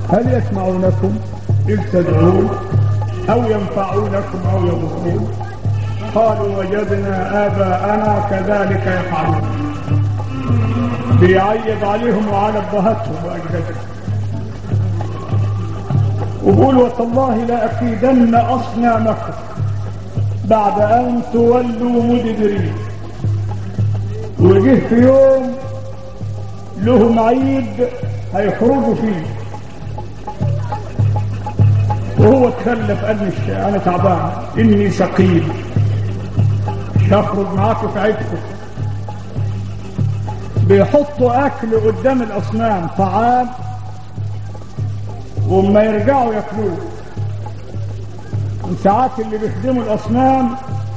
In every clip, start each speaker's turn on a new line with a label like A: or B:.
A: هل يسمعونكم إذ تدعون أو ينفعونكم أو يضرون قالوا وجدنا آباءنا كذلك يفعلون بيعيب عليهم وعلى ابهاتهم وأجدادهم وقول وتالله لأكيدن أصنامكم بعد أن تولوا مدبرين وجه في يوم لهم عيد هيخرجوا فيه وهو تخلف قال مش انا تعبان اني سقيم هخرج معاكم في عيدكم بيحطوا اكل قدام الاصنام طعام وما يرجعوا ياكلوه ساعات اللي بيخدموا الاصنام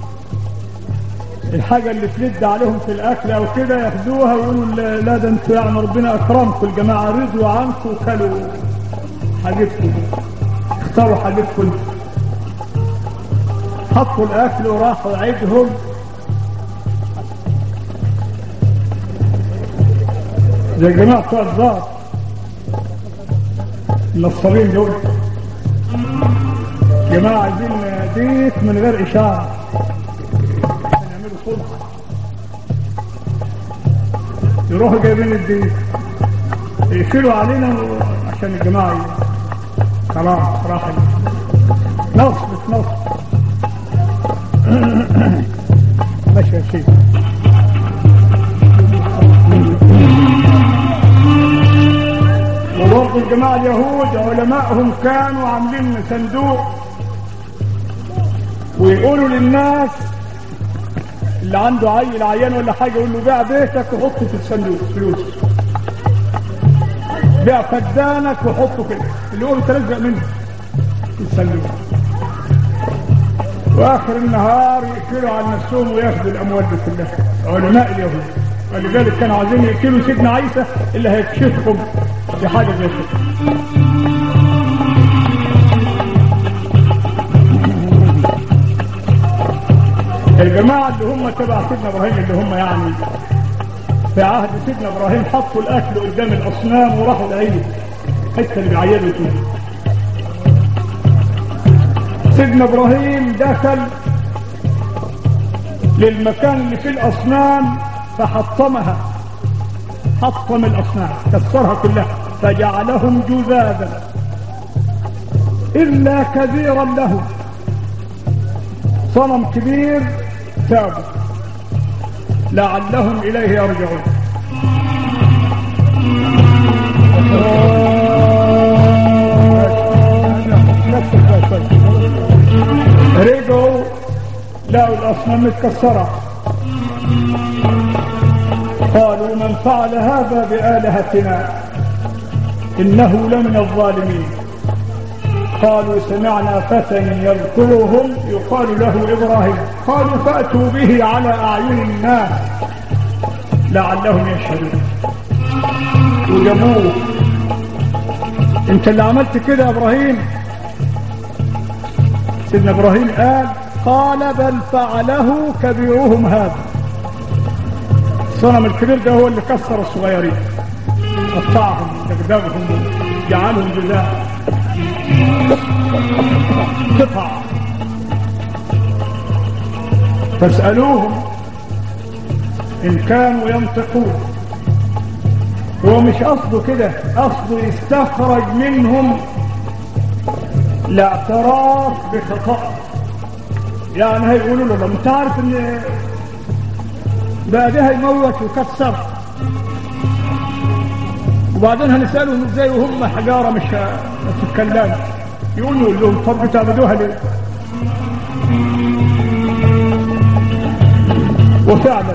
A: الحاجة اللي تلد عليهم في الأكل أو كده ياخدوها ويقولوا لا ده انتوا يعني ربنا أكرمكم الجماعة رضوا عنكم وكلوا حاجتكم اختاروا حاجتكم حطوا الأكل وراحوا عيدهم زي الجماعة بتوع الزار النصابين دول جماعة عايزين ديك من غير إشارة صلح يروحوا جايبين الدين يقفلوا علينا عشان الجماعة خلاص راح نصب نصب ماشي يا شيخ وبرضه الجماعة اليهود علمائهم كانوا عاملين صندوق ويقولوا للناس اللي عنده عيل عيان ولا حاجة يقول له بيع بيتك وحطه في الصندوق فلوس بيع فدانك وحطه كده اللي هو بيتلزق منه في الصندوق واخر النهار يقفلوا على نفسهم وياخدوا الاموال دي كلها علماء اليهود ولذلك كانوا عايزين يقتلوا سيدنا عيسى اللي هيكشفهم في حاجه زي كده الجماعة اللي هم تبع سيدنا ابراهيم اللي هم يعني في عهد سيدنا ابراهيم حطوا الاكل قدام الاصنام وراحوا العيد الحته اللي بيعيدوا فيها سيدنا ابراهيم دخل للمكان اللي فيه الاصنام فحطمها حطم الاصنام كسرها كلها فجعلهم جذاذا الا كبيرا لهم صنم كبير تابوا لعلهم إليه يرجعون رجعوا لقوا الأصنام متكسرة قالوا من فعل هذا بآلهتنا إنه لمن الظالمين قالوا سمعنا فتى يذكرهم يقال له إبراهيم قالوا فأتوا به على أعين الناس لعلهم يشهدون وجابوه انت اللي عملت كده يا ابراهيم سيدنا ابراهيم قال قال بل فعله كبيرهم هذا الصنم الكبير ده هو اللي كسر الصغيرين قطعهم دغدغهم جعلهم جزاء قطع فاسألوهم إن كانوا ينطقون هو مش قصده كده قصده يستخرج منهم الاعتراف بخطأ يعني هيقولوا له انت عارف ان بقى ده هيموت ويكسر وبعدين هنسألهم ازاي وهم حجارة مش ما تتكلمش يقولوا لهم طب بتعبدوها ليه وفعلا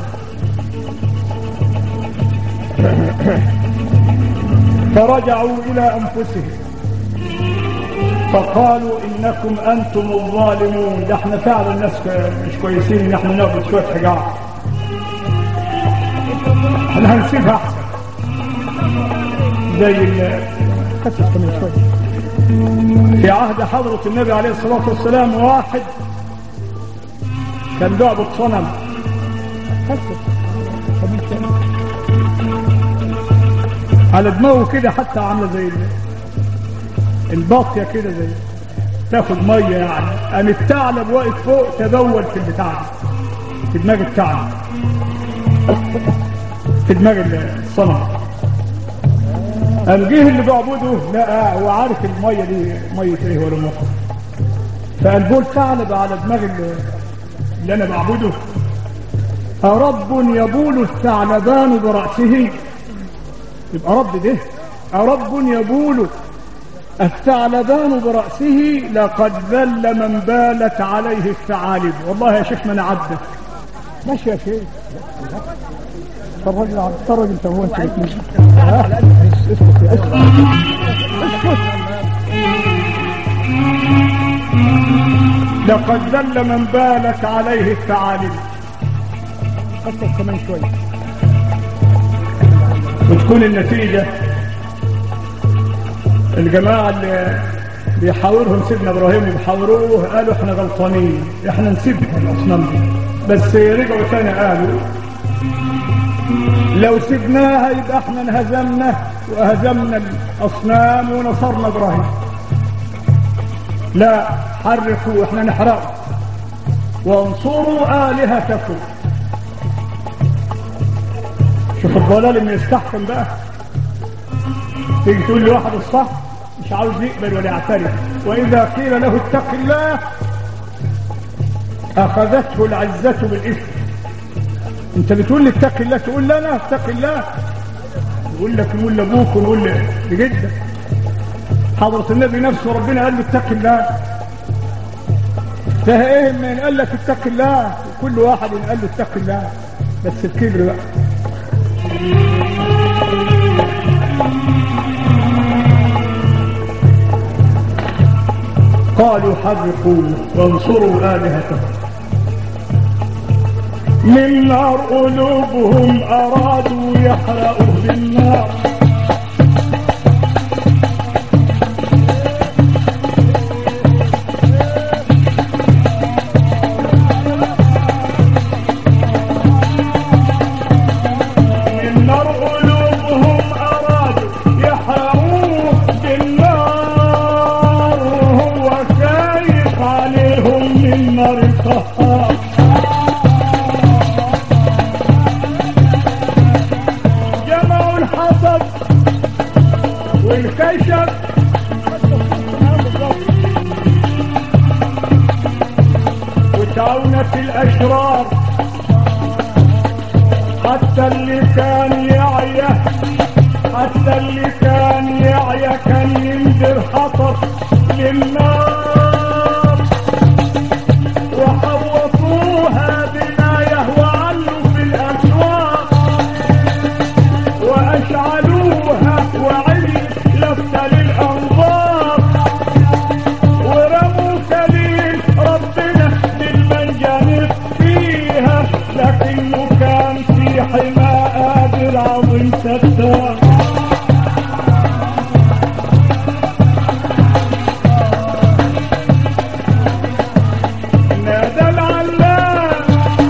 A: فرجعوا إلى أنفسهم فقالوا إنكم أنتم الظالمون ده احنا فعلا الناس مش كويسين ان احنا ناخد شوية حجارة احنا هنسيبها احسن زي ال خفف كمان شوية في عهد حضرة النبي عليه الصلاة والسلام واحد كان بيعبد صنم خفف كمان شوية على دماغه كده حتى عامله زي ال... الباطيه كده زي تاخد ميه يعني قام الثعلب واقف فوق تبول في البتاع ده. في دماغ الثعلب في دماغ الصنم قام جه اللي بيعبده لا هو عارف الميه دي ميه ايه ولا مطر فقال بول ثعلب على دماغ اللي, اللي انا بعبده أرب يبول الثعلبان برأسه يبقى رب ده أرب يبول الثعلبان برأسه لقد ذل من بالت عليه الثعالب والله يا شيخ ما انا عبدك ماشي يا شيخ اتفرج اتفرج انت هو انت الاثنين اسكت يا اسكت لقد ذل من بالت عليه الثعالب خطط كمان شوية وتكون النتيجة الجماعة اللي بيحاورهم سيدنا ابراهيم وبيحاوروه قالوا احنا غلطانين احنا نسيبها الاصنام دي بس رجعوا تاني قالوا لو سيبناها يبقى احنا انهزمنا وهزمنا الاصنام ونصرنا ابراهيم لا حركوا احنا نحرقوا وانصروا الهتكم شوف الضلال اللي يستحكم بقى تيجي تقول لي واحد الصح مش عاوز يقبل ولا يعترف واذا قيل له اتق الله اخذته العزه بالاثم انت بتقول لي اتق الله تقول لي انا اتق الله يقول لك نقول لابوك ونقول لجدك حضرة النبي نفسه ربنا قال له اتق الله فها ايه من قال لك اتق الله كل واحد قال له اتق الله بس الكبر بقى قالوا حرقوا وانصروا آلهتهم من نار قلوبهم أرادوا يحرقوا بالنار من نار قلوبهم أرادوا يحرقوه بالنار وهو خايف عليهم من نار القهار جمعوا الحطب والكشف وتعاونت الأشرار حتى اللي كان يعيا حتى اللي كان يعيا كان ينزل حطب للنار وحوطوها بنايه وعلوا في الأسواق وأشعلوها وعلي لفت للأنظار ورموا كليل ربنا للمنجنب فيها لكنه كان في حمى قادر عظيم ستار نادى العلام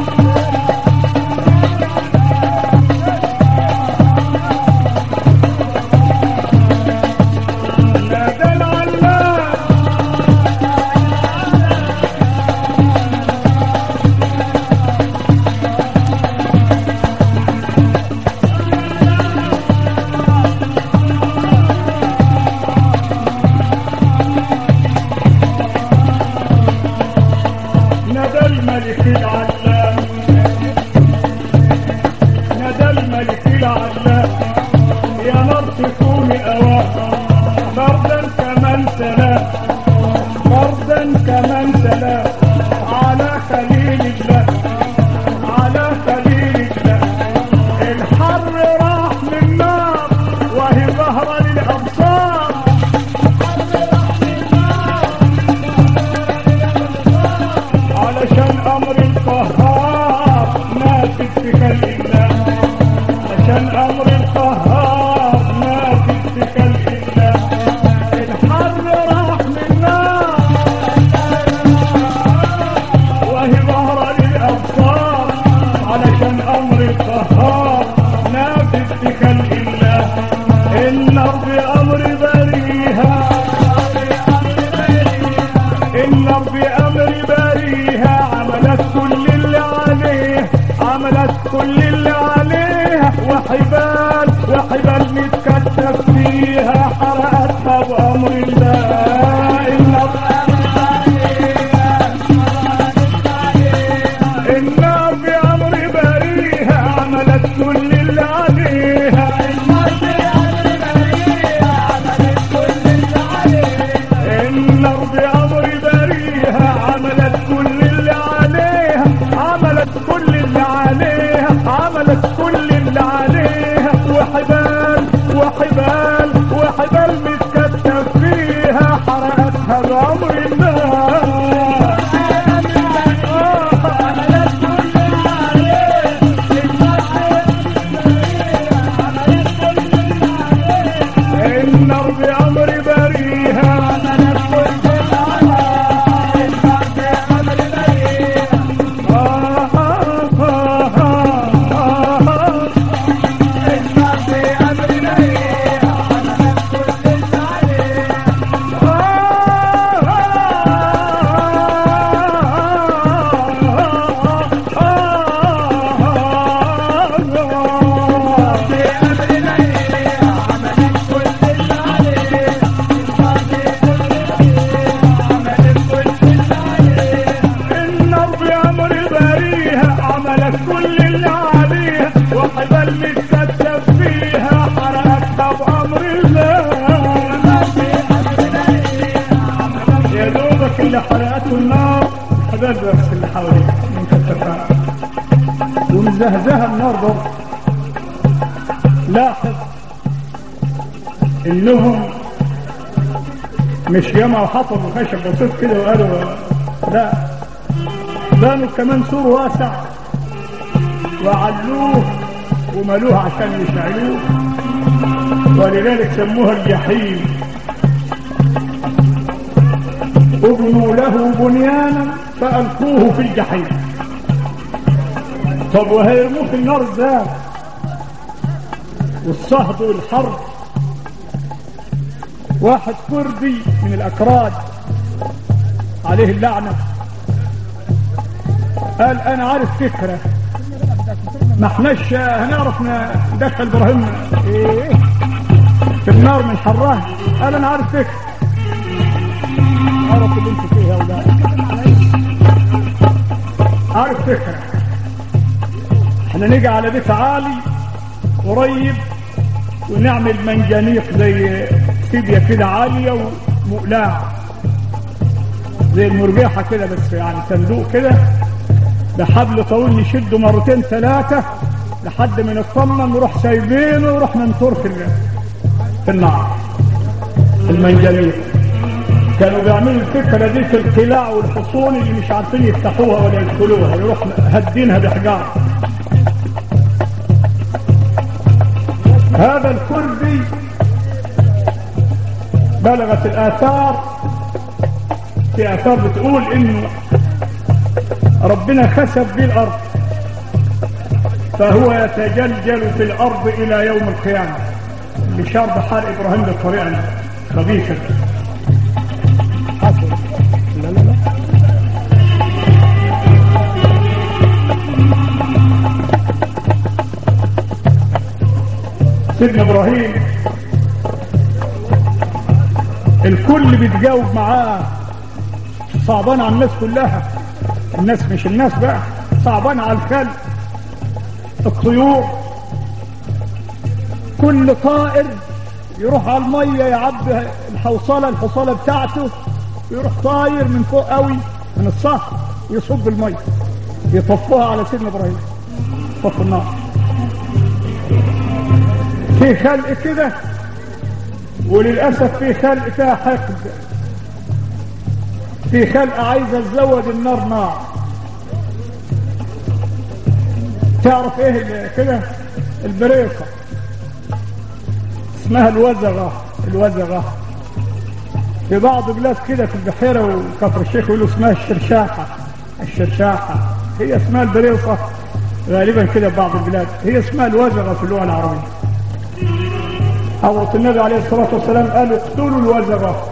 A: نادى العلام ندى الملك العلام ندى الملك العلام يا نار تكوني أوام بردا كمان سلام بردا كمان سلام على خليل الله على خليل الله الحر راح من نار وهي ظهر للأبصار علشان امر القهار نافذ في خلق الله علشان امر القهار نافذ في خلق الله الحر راح من نار وهي ظهر للابصار علشان امر القهار نافذ في خلق الله النار بامر بريها وحبال وحبال متكتف فيها حرقتها بأمر الله النار النار بأمر بريها عملت كل اللي عليها النار بأمر بريها عملت كل اللي عليها عملت كل اللي عليها عملت كل اللي عليها وحبال وحبال وحبال متكتف فيها حرقتها بأمر الله النار بأمر بريها آه آه آه آه آه النار بأمر بريها عملت كل اللي عليها وحبل متكتف فيها حرقتها بأمر الله يا دوبك اللي حرقته النار حبل بس اللي حواليها من كتفها ومزهزها النار برضه لاحظ انهم مش ياما حطوا خشب بسيط كده وقالوا لا بنوا كمان سور واسع وعلوه وملوه عشان يشعلوه ولذلك سموها الجحيم ابنوا له بنيانا فألقوه في الجحيم طب وهيرموه في النار ازاي والصهد والحرب واحد كردي من الأكراد عليه اللعنة قال أنا عارف فكرة ما احناش هنعرف ندخل إبراهيم إيه في النار من حراه قال أنا عارف فكرة عرف اللي انت فيها ولا عارف فكرة احنا نيجي على بيت عالي قريب ونعمل منجنيق زي فيديا كده عالية ومقلاع زي المرجحة كده بس يعني صندوق كده بحبل طويل نشده مرتين ثلاثة لحد ما نطمن نروح سايبينه ونروح ننطر في ال- في النار في المنجنيق كانوا بيعملوا الفكرة دي في القلاع والحصون اللي مش عارفين يفتحوها ولا يدخلوها يروح هدينها بحجار هذا الكردي بلغت الآثار في آثار بتقول إنه ربنا خسف به الأرض فهو يتجلجل في الأرض إلى يوم القيامة بشرط حال إبراهيم بالطريقة خبيثة حصل لا لا لا سيدنا ابراهيم الكل بيتجاوب معاه صعبان على الناس كلها الناس مش الناس بقى صعبان على الخلق الطيور كل طائر يروح على المية يعبي الحوصلة الحصالة بتاعته يروح طاير من فوق قوي من الصخر يصب المية يطفوها على سيدنا ابراهيم طف النار في خلق كده وللأسف في خلق فيها حقد في خلق عايزة تزود النار نار تعرف ايه ال- كده البريقة اسمها الوزغة الوزغة في بعض بلاد كده في البحيرة وكفر الشيخ يقولوا اسمها الشرشاحة الشرشاحة هي اسمها البريقة غالبا كده في بعض البلاد هي اسمها الوزغة في اللغة العربية حضرة النبي عليه الصلاة والسلام قال اقتلوا الوزغة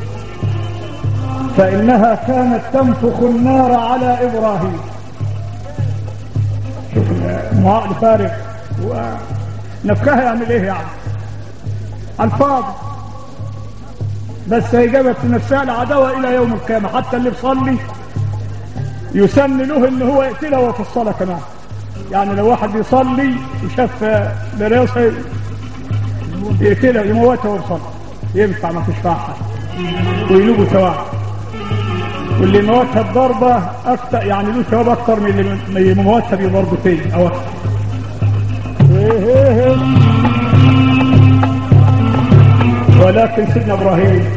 A: فإنها كانت تنفخ النار على إبراهيم شوف المعاقل فارغ و- نفكها يعمل ايه يعني على الفاضي بس هي جابت نفسها العداوة الى يوم القيامة حتى اللي بيصلي يسن له ان هو يقتلها وهو في الصلاة كمان يعني لو واحد يصلي وشاف براسه يقتلها يموتها وهو بيصلي ينفع ما فيش فيها حاجة وينوبوا سواء واللي موتها بضربة أكتر يعني له ثواب أكتر من اللي موتها بضربتين أو أكتر ولكن سيدنا إبراهيم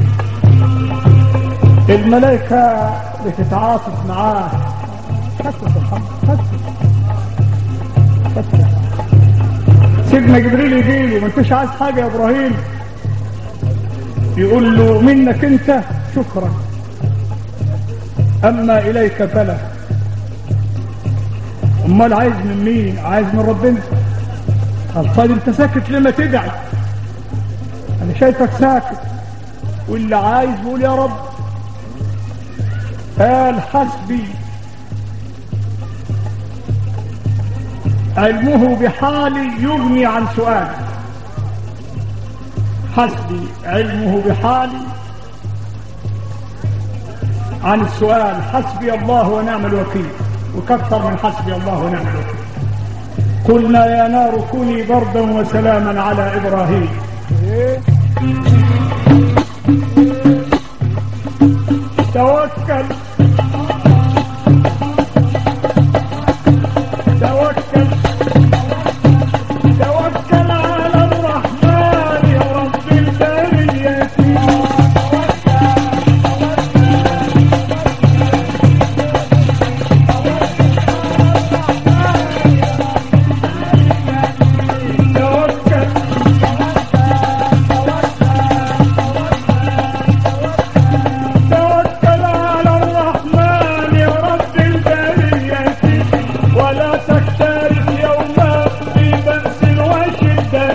A: الملائكة بتتعاطف معاه خسف الحمد خسف خسف سيدنا جبريل يجي له ما انتش عايز حاجة يا إبراهيم يقول له منك انت شكرا اما اليك فلا امال عايز من مين عايز من ربنا قال طيب انت ساكت لما تدعي انا شايفك ساكت واللي عايز يقول يا رب قال حسبي علمه بحالي يغني عن سؤالي حسبي علمه بحالي عن السؤال حسبي الله ونعم الوكيل وكثر من حسبي الله ونعم الوكيل قلنا يا نار كوني بردا وسلاما على إبراهيم توكل توكل توكل على الرحمن يا رب البرية توكل توكل على الرحمن يا رب البرية ولا تكترث يوما في بأس وشدة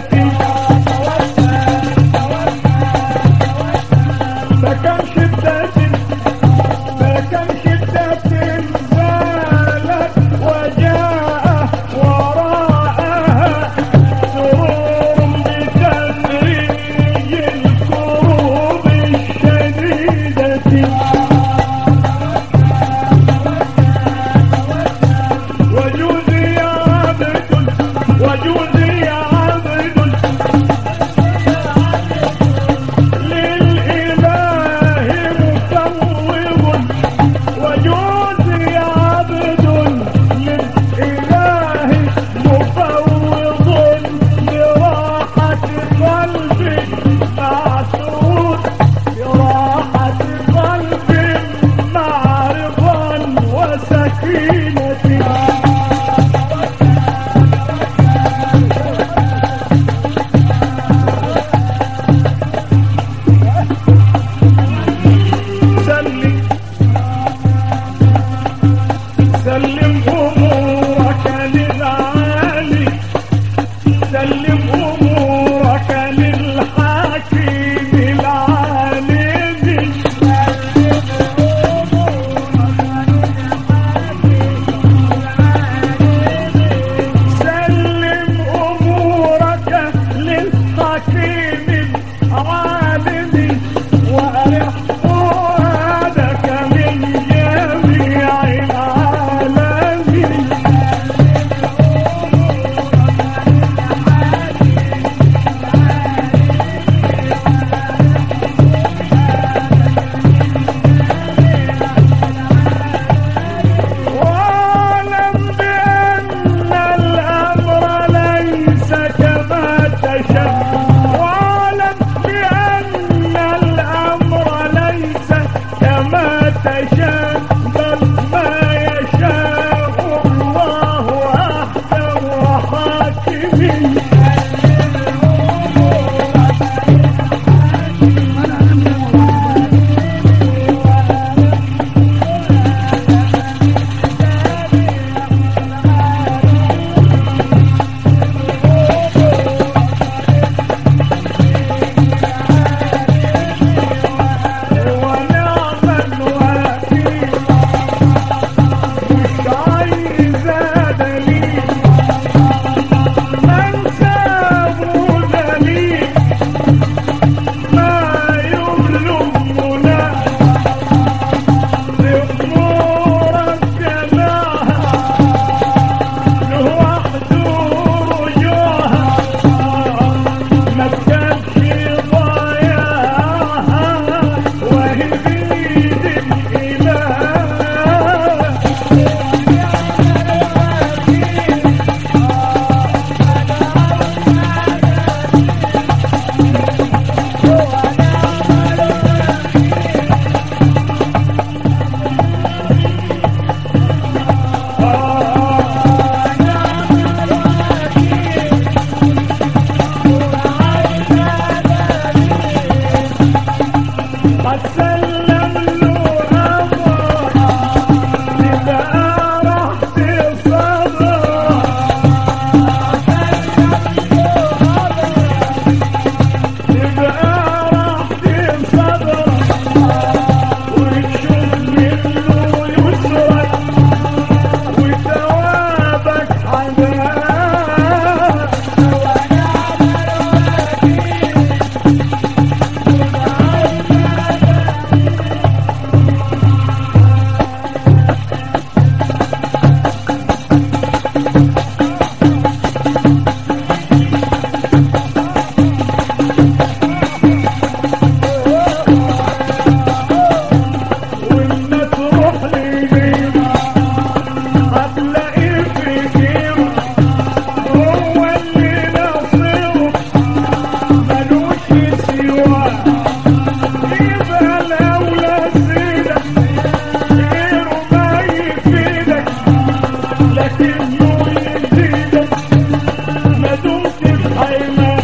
A: فكم شدة فكم شدة زالت وجاء وراءها سرور بتدريج الكروب الشديدة وجوزي يا عبد وجوزي يا عبد للإله مفوض وجوزي يا عبد للإله مفوض براحة قلبي معصود براحة قلبي مع رضا وسكينة سلم سلم أمورك للعالي سلم أمورك للحكيم يبقى راحتي صدرك وتشوف منه يسرك وثوابك عذاب وإن تروح لينا هتلاقي في كيما هو اللي نصيره ملوش سواه يبقى الأولى سيدك غيره ما يفيدك لكنه يزيدك ما دمت بحيمة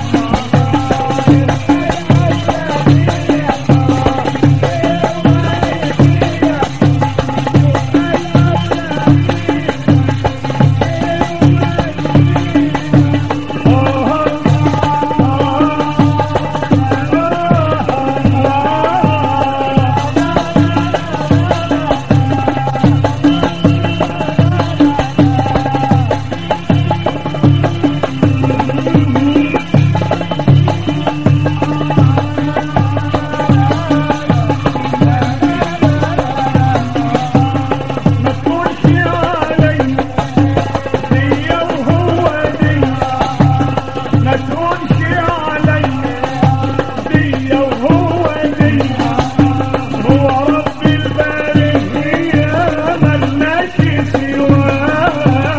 A: ما تقولش علي دي وهو دي ما تقولش علي دي وهو دي هو رب البرية ملناش سواه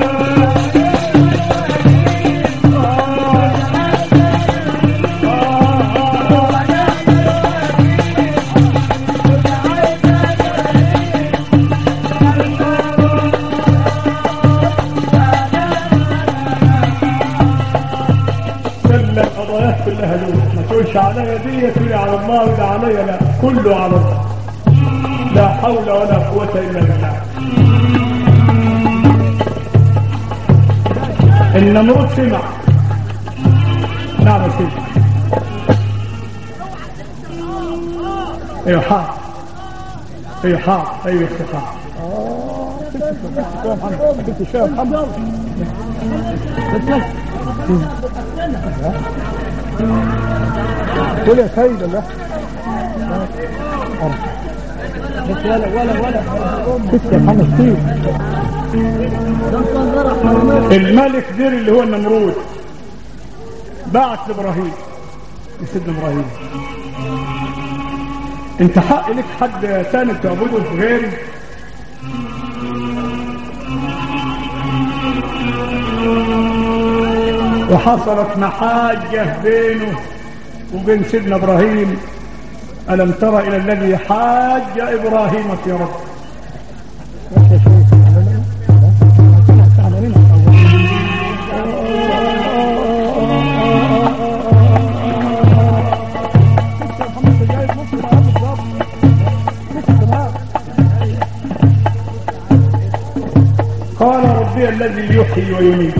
A: كل القضايات كلها دول ما تقولش عليا دي تقولي على الله ولا عليا لا كله على الله لا حول ولا قوة إلا بالله النمرود سمع نعم يا سيدي ايوه حاضر ايوه حاضر ايوه استقام كنت شايف محمد قول يا سيد الله بس ولا ولا ولا لسه محمد كتير الملك دير اللي هو النمرود بعت لابراهيم لسيدنا ابراهيم انت حق لك حد ثاني تعبده غيري وحصلت محاجة بينه وبين سيدنا إبراهيم ألم تر إلى الذي حاج إبراهيم في ربه قال ربي الذي يحيي ويميت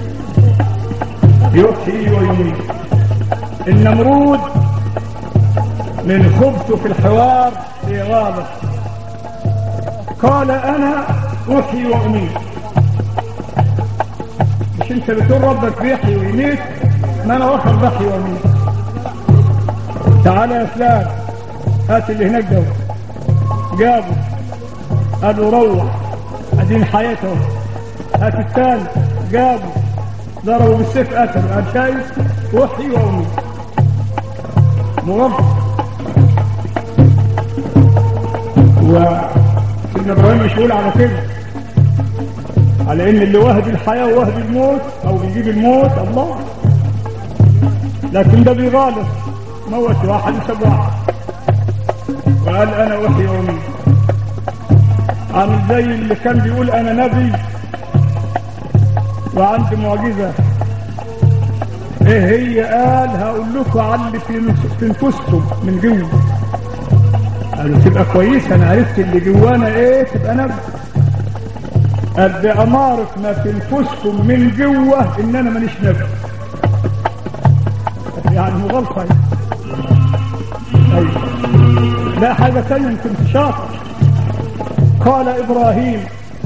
A: يحيي ويميت النمرود من خبثه في الحوار في غابة قال أنا أحيي وأميت مش أنت بتقول ربك بيحيي ويميت ما أنا واخر بحيي وأميت تعالى يا فلان هات اللي هناك ده جابه قالوا روح ادين حياته هات الثاني جابه ضربوا بالسيف قتلوا قال شايف وحي وامي مغفر وسيدنا ابراهيم مش يقول على كده على ان اللي واهب الحياه وواهب الموت او بيجيب الموت الله لكن ده بيغالط موت واحد وساب واحد وقال انا وحي وامي عامل زي اللي كان بيقول انا نبي وعندي معجزة ايه هي قال هقول لكم على اللي في في نفوسكم من جوه قالوا تبقى كويس انا عرفت اللي جوانا ايه تبقى نبي قال بأمارة ما في نفوسكم من جوه ان انا مانيش نبي يعني مغلطة لا حاجة تانية يمكن شاطر قال إبراهيم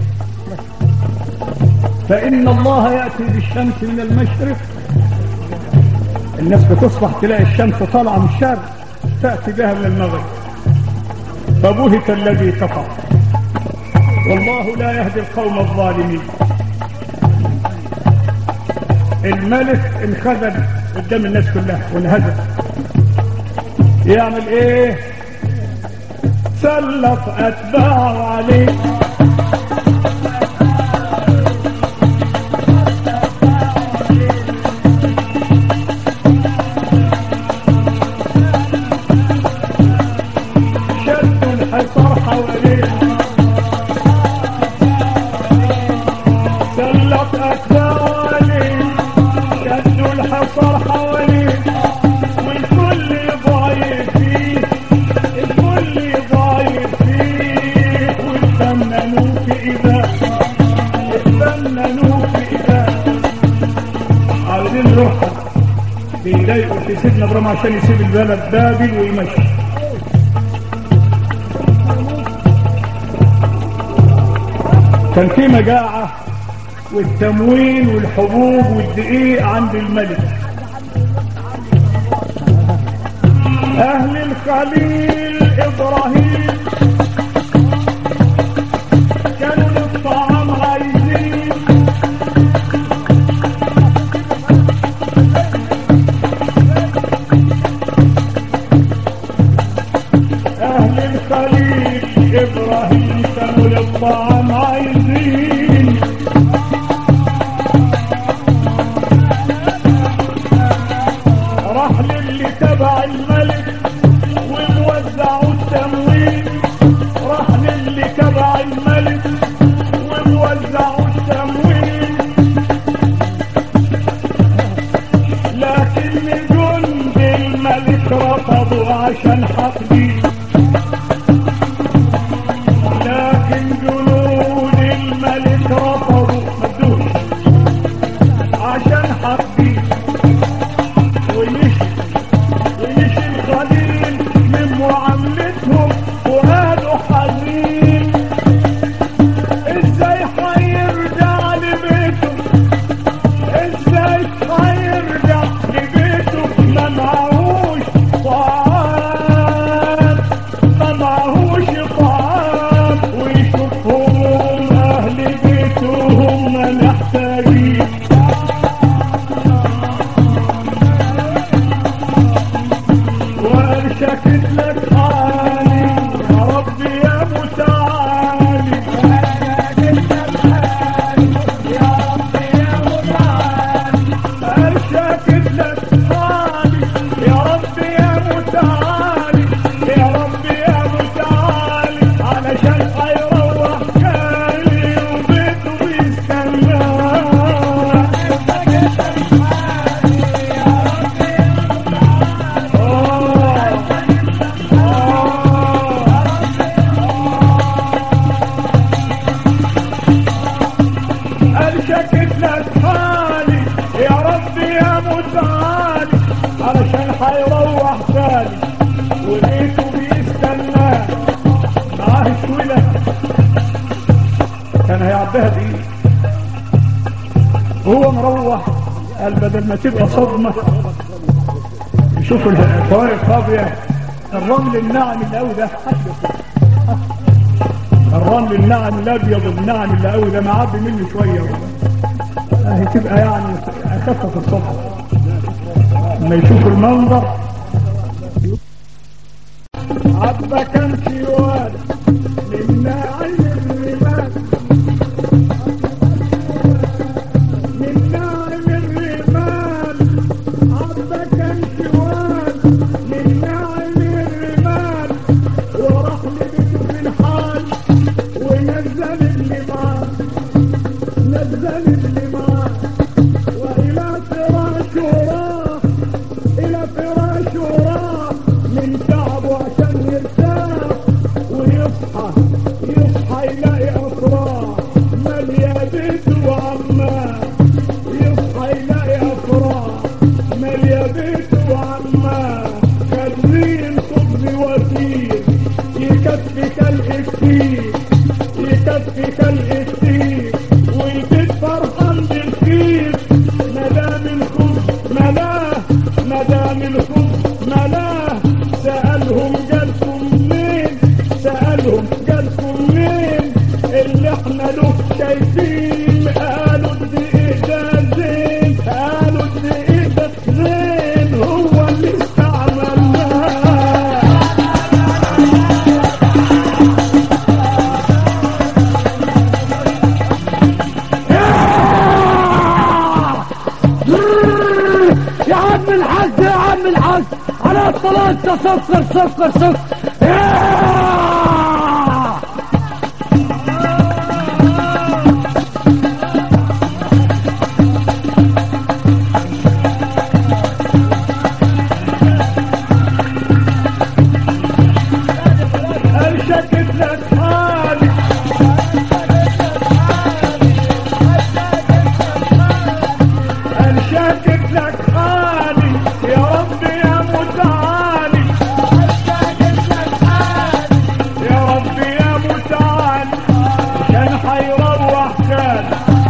A: فإن الله يأتي بالشمس من المشرق الناس بتصبح تلاقي الشمس طالعة من الشرق تأتي بها من المغرب فبهت الذي كفر والله لا يهدي القوم الظالمين الملك انخذل قدام الناس كلها وانهزم يعمل ايه سلط اتباعه عليه شدوا الحصار حواليه سلط اتباعه عليه شدوا الحصار حواليه والكل ضايق فيه الكل ضايق فيه واتفننوا في إذا اتفننوا في إذا عاوزين روحها بيضايقوا في سيدنا ابراهيم عشان يسيب البلد بابل ويمشي كان في مجاعة والتموين والحبوب والدقيق عند الملك أهل الخليل إبراهيم كانوا للطعام عايزين أهل الخليل إبراهيم كانوا للطعام عايزين راح للي تبع الملك وموزعوا التموين راح للي تبع الملك وموزعوا التموين لكن جند الملك رفضوا عشان حقدين لكن جنود الملك رفضوا مدوش عشان حقدين ومشي ومشي الخليل من معاملتهم وقالوا حزين ازاي هيرجع لبيته ازاي هيرجع لبيته ما معهوش طعام ما معهوش طعام ويشوفهم اهل بيته هم محتاجين وارشكت لك حالي يا ربي يا متعالي ارشكت لك حالي يا ربي يا متعالي يا ربي يا متعالي علشان هيروح جالي وبيته بيستناه الشكت لك حالي يا ربي يا متعالي علشان هيروح تاني ولقيته بيستناه معاه شويلة كان هيعبيها بايه هو مروح قال بدل ما تبقى صدمة شوفوا الفوارق فاضية الرمل الناعم اللي قوي ده الرمل الناعم الابيض الناعم اللي قوي ده معبي منه شويه اهي تبقى يعني اخفف الصبح لما يشوف المنظر عبا كان شوال من ناعم الرمال من ناعم الرمال عبا كان شوال من ناعم الرمال وراح لبيته في الحال ونزل اللي معاه نزل اللي معاه والى فراشه راح الى فراشه راح من تعبه عشان يرتاح ويصحى يصحى
B: سكر سكر سكر ياه!
A: أنشكت لك حالي أنشكت لك حالي يا ربي يا متعالي يا ربي يا متعالي كان حيروح كان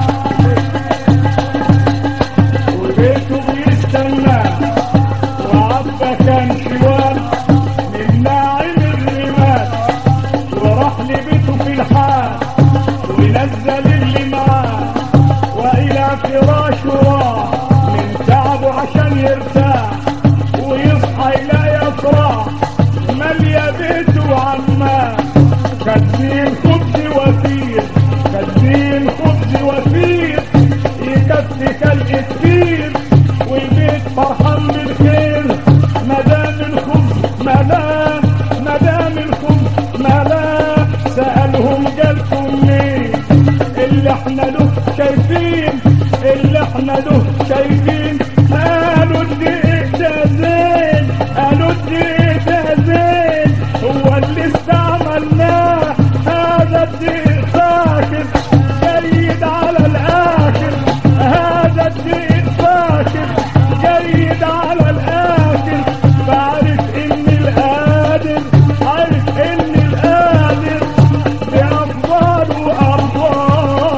A: وبيته بيستناه وعبا كان شوال من ناعم الرمال وراح لبيته في الحال ونزل اللي معاه والى فراشه راح من تعبه عشان يرتاح ويصحى يلاقي افراح ماليه بيته عماه خدين خبز وفير خدين خبز وفير يكفي كلب كتير والبيت فرحان بالخير مدام الخبز ملا مدام الخبز ملا سألهم جالكم مين اللي احنا له شايفين اللي احنا له شايفين قالوا الدقيق ده زين قالوا الدقيق ده زين هو اللي استعملناه هذا الدقيق ساكت جيد على الاخر هذا الدقيق ساكت جيد على الاخر بعرف ان القادر عارف ان القادر بأفضل وأرضاه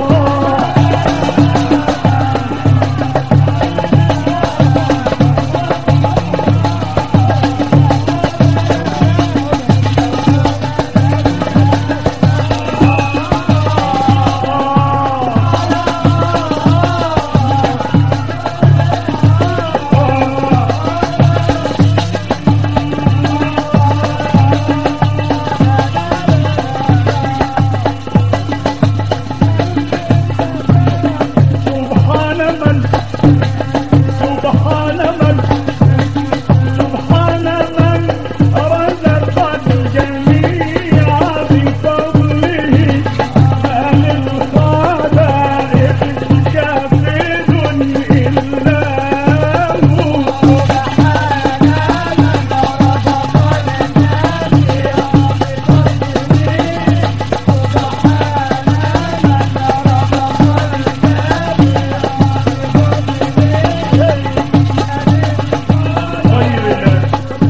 A: سبحان من سبحان من سبحان من رزق الجميع بفضله أهل الخلائق كافر إلا هو غير الله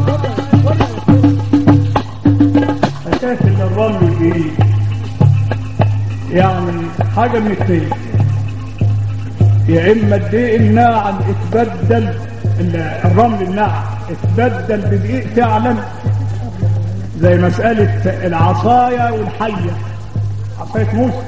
A: أساس إن الرمل فيه يعني حاجة من اثنين يا إما الدقيق الناعم اتبدل ال- الرمل الناعم اتبدل بدقيق فعلا زي مسألة العصاية والحية عصاية موسى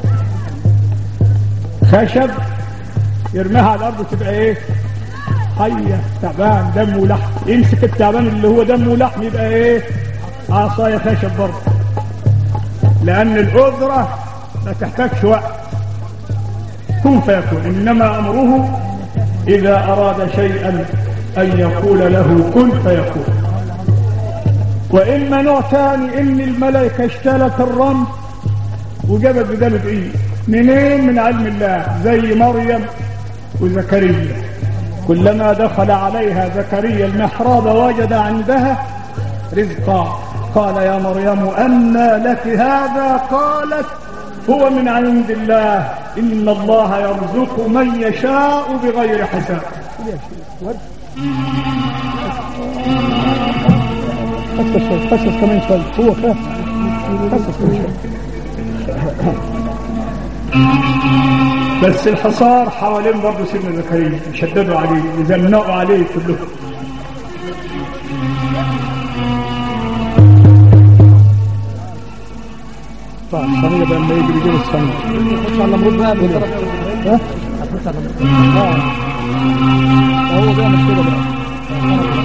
A: خشب يرميها على الأرض تبقى إيه حية تعبان دم ولحم يمسك التعبان اللي هو دم ولحم يبقى ايه عصاية خشب برضه لأن القدرة ما تحتاجش وقت كن فيكون إنما أمره إذا أراد شيئا أن يقول له كن فيكون وإما نوع ثاني إن الملائكة اشتلت الرمل وجابت بداله دقيق منين من علم الله زي مريم وزكريا كلما دخل عليها زكريا المحراب وجد عندها رزقا قال يا مريم أنى لك هذا قالت هو من عند الله إن الله يرزق من يشاء بغير حساب
B: خصص شوي خصص كمان شوي هو خاف خصص كمان شوي
A: بس الحصار حوالين برضه سيدنا زكريا يشددوا عليه يزنقوا عليه كلهم
B: طيب الصينية بقى لما يجي يجيب الصينية خش على النمرود بقى بالطرف ها؟ هتخش على النمرود اه هو بيعمل كده بقى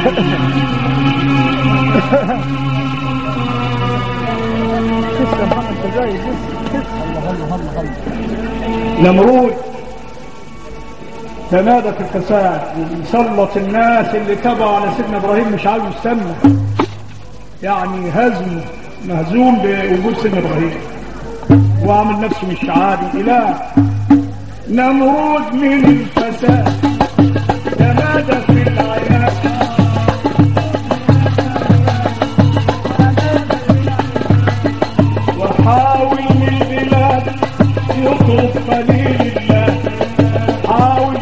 B: لسه محمد سجايد لسه الله الله الله الله
A: نمرود تنادى في الفساد ويسلط الناس اللي تبعوا على سيدنا ابراهيم مش عاوز يستنى يعني هزم مهزوم بوجود سيدنا ابراهيم وعمل نفسه مش عادي اله نمرود من الفساد تنادى في العناد وحاول من البلاد يطرد خليل الله حاول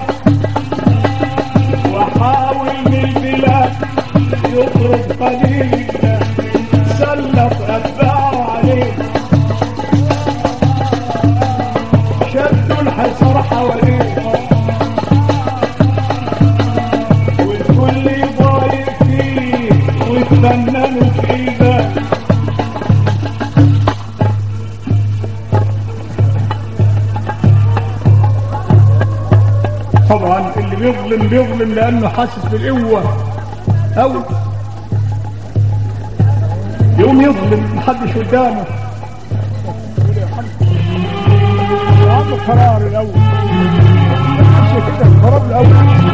A: وحاول من البلاد يطرد خليل الله سلط أتباعه عليه شدوا الحصر حواليه والكل يضايق فيه ويتفننوا في ايده طبعا اللي بيظلم بيظلم لانه حاسس بالقوه او يقوم يظلم محدش قدامه
B: عنده قرار الاول ماشي كده القرار الاول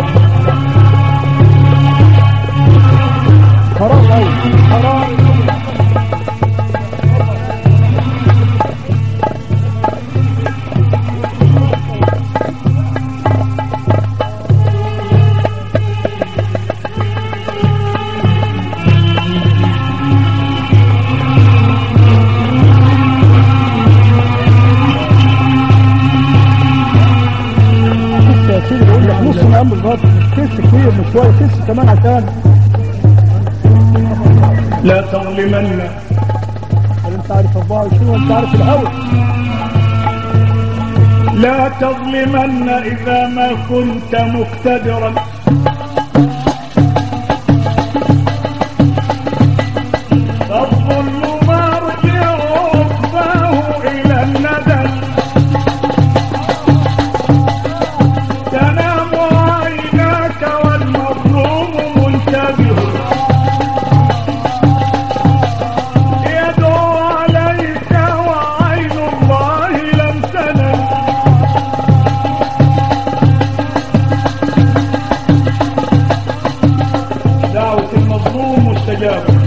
B: قرار الاول قرار الأول. لسه يا سيدي بقول لك نص مقام بالظبط مش كيس كتير مش شويه كيس كمان عشان
A: لا تظلمن
B: انت عارف 24 وانت عارف الهوى
A: لا تظلمن إذا ما كنت مقتدرا فالظلم مرجع عقباه إلى الندم تنام عيناك والمظلوم منتبه يدعو عليك وعين الله لم تنم دعوة المظلوم مستجابة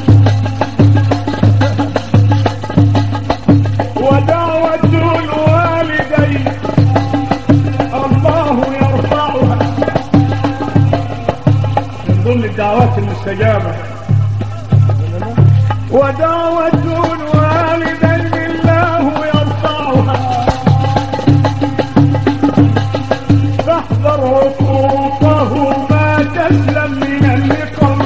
A: ودعوة الوالدين الله يرفعها من ضمن الدعوات المستجابة ودعوة الوالدين الله يرفعها فاحذر عقوقه ما تسلم من النقم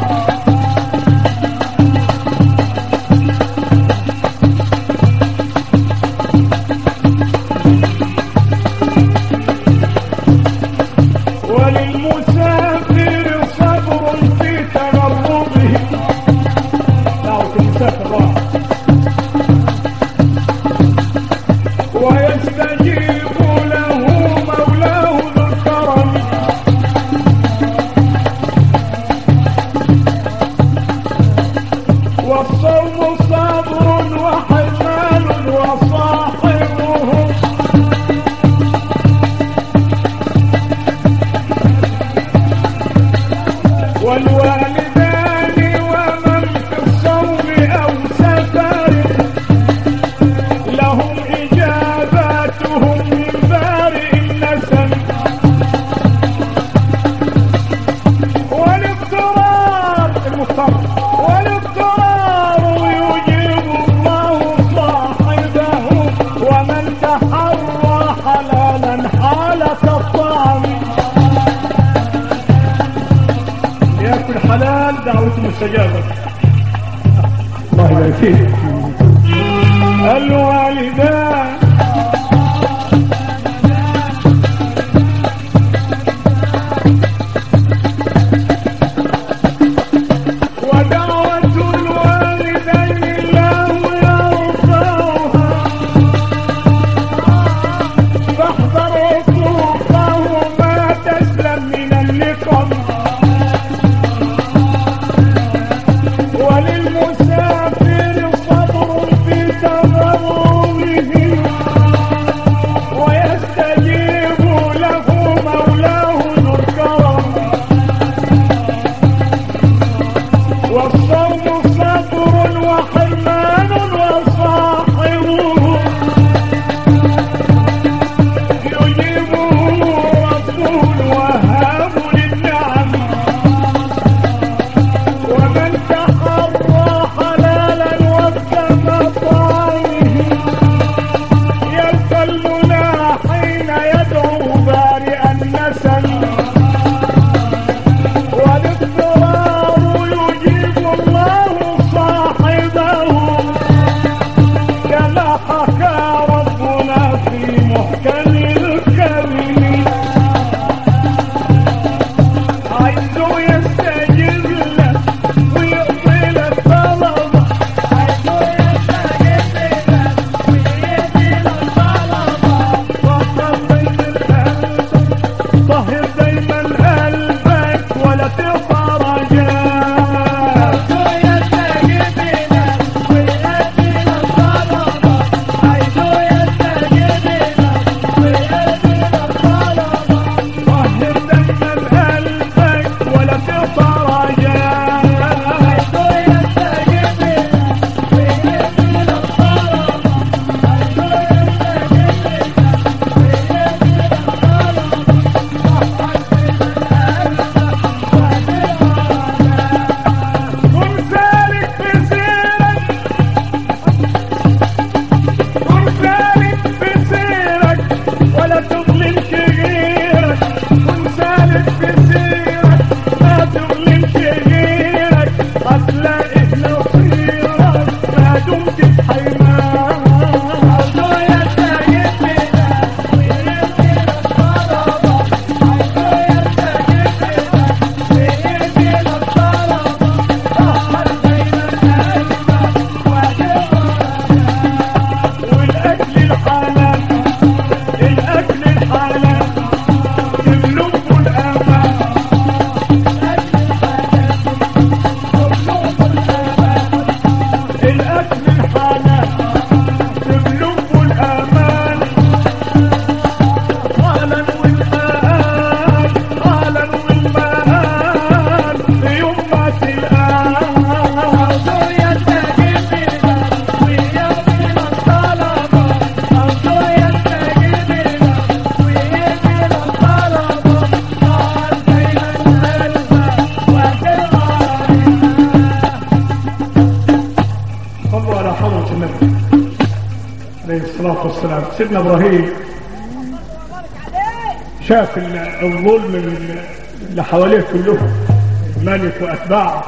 A: وللمسافر صبر في تغربه دعوة المسافر راحة ويستجيب له مولاه ذو الكرم والصوم صبر وحرمان وصاحبه والوالدان ومن في الصوم أو سفر لهم إجاباتهم من بارئ النسم والاضطرار المضطر والاضطرار يجيب الله صاحبه ومن تحرى حلالا حالة الطعم ياكل حلال دعوته مستجابة الله يبارك فيك الوالدان ودعوة الوالدين الله يرفعها فاحذر عقوقه ما تسلم من النقم لما سيدنا ابراهيم شاف ال- الظلم من اللي حواليه كلهم الملك واتباعه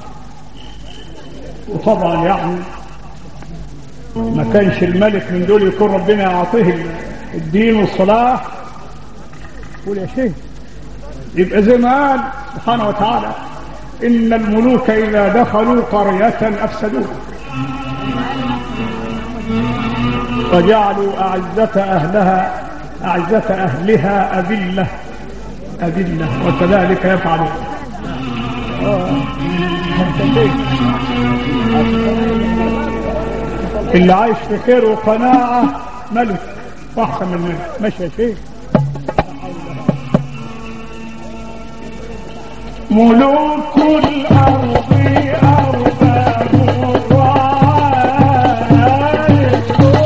A: وطبعا يعني ما كانش الملك من دول يكون ربنا يعطيه الدين والصلاح
B: قول يا شيخ
A: يبقى زي ما قال سبحانه وتعالى إن الملوك إذا دخلوا قرية أفسدوها وجعلوا أعزة أهلها أعزة أهلها أذلة أذلة وكذلك يفعلون اللي عايش في خير وقناعة ملك وأحسن من ملك
B: ماشي يا شيخ
A: ملوك الأرض أرباب الرعايا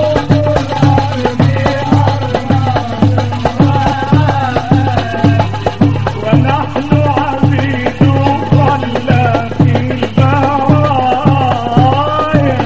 A: ونحن عبيد ضل في البرايا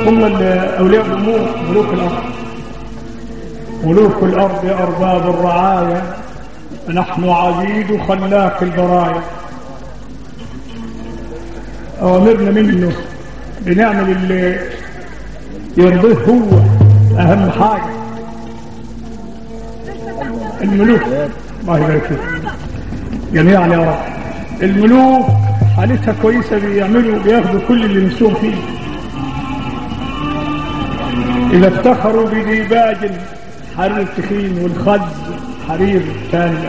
A: هم ال- أولياء الأمور ملوك الأرض ملوك الأرض أرباب الرعاية نحن عبيد خلاق البرايا أوامرنا منه بنعمل اللي يرضيه هو أهم حاجة الملوك الله يبارك فيك جميعا يا رب الملوك حالتها كويسة بيعملوا بياخدوا كل اللي نفسهم فيه إذا افتخروا بديباج حرير التخين والخز حرير كاملة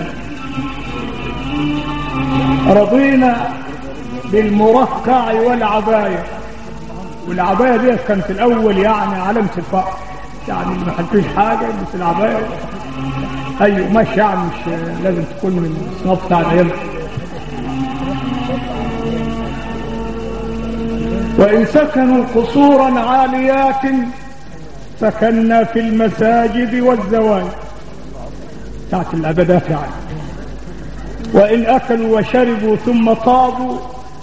A: رضينا بالمرقع والعباية والعباية دي كانت الأول يعني علامة الفقر يعني اللي ما حلتوش حاجة يلبس العباية أيوة ماشي يعني مش لازم تكون من الصنف بتاع العيال وإن سكنوا قصورا عاليات سكننا في المساجد والزواج بتاعت الأبدات يعني وإن أكلوا وشربوا ثم طابوا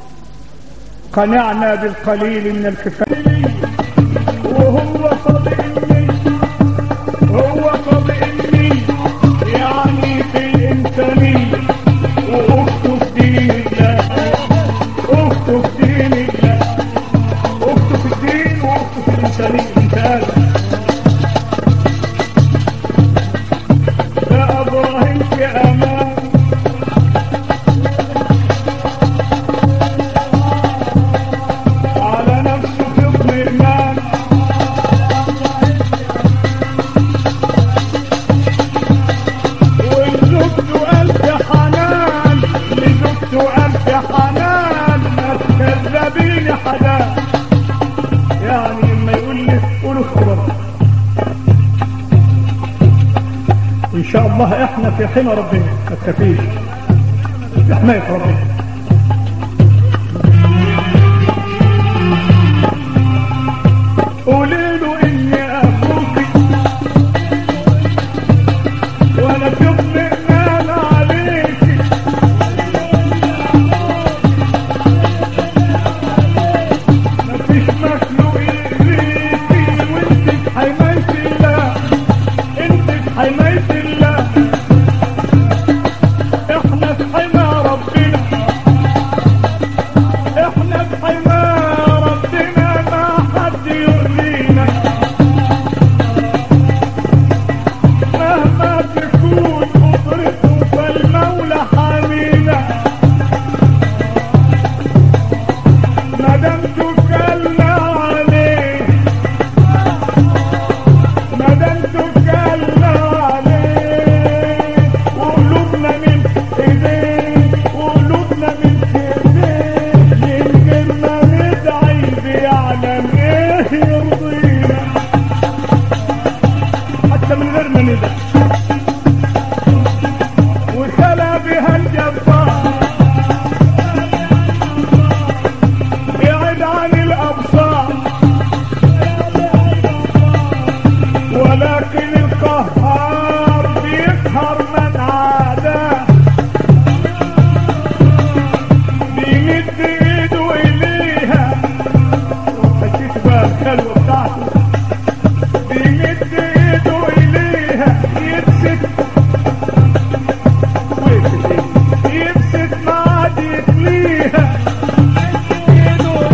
A: قنعنا بالقليل من الكفاية وهو صدقني هو صدقني يعني في الإنسانية وأخته في دين الله أخته في دين الله أخته في الدين وأخته في الإنسانية أنت آدم يا إبراهيم في أمان على نفسه في اطمئنان وزوجته ألف حنان لزوجته ألف حنان ما تكذبيني حنان يعني لما يقول لي قولوا خبر وإن شاء الله إحنا في حمى ربنا ما تكفيش في حماية ربنا قولي له اني اخوك وانا في اطمئنان عليك مفيش مخلوق يأذيكي وانت في حماية الله انت في حماية الله احنا في حمى ربنا احنا في حمى ربنا ما حد يؤذينا مهما تكون قدرته فالمولى حامينا ما دام توكلنا عليه ما دام توكلنا عليه وقلوبنا من ايديه وقلوبنا من ايديه من غير ما ندعي بيعلم ايه يرضينا حتى من غير ما ندعي وخلى بها الجبار يعد عن الابصار ولكن القهار بيقهر من عاداه بيمد ايده اليها حسيت بقى الخلوه بتاعته بيمد ايده اليها يمسك وقفت إيه؟ يمسك ما عاد يتليها ايده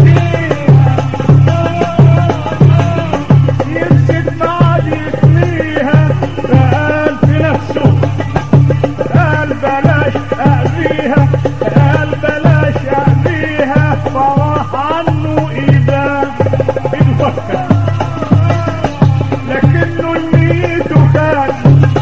A: ليها يمسك ما عاد يتليها فقال في نفسه قال بلاش أأذيها قال بلاش أأذيها فراح عنه إذا انفكر لكنه نيته كان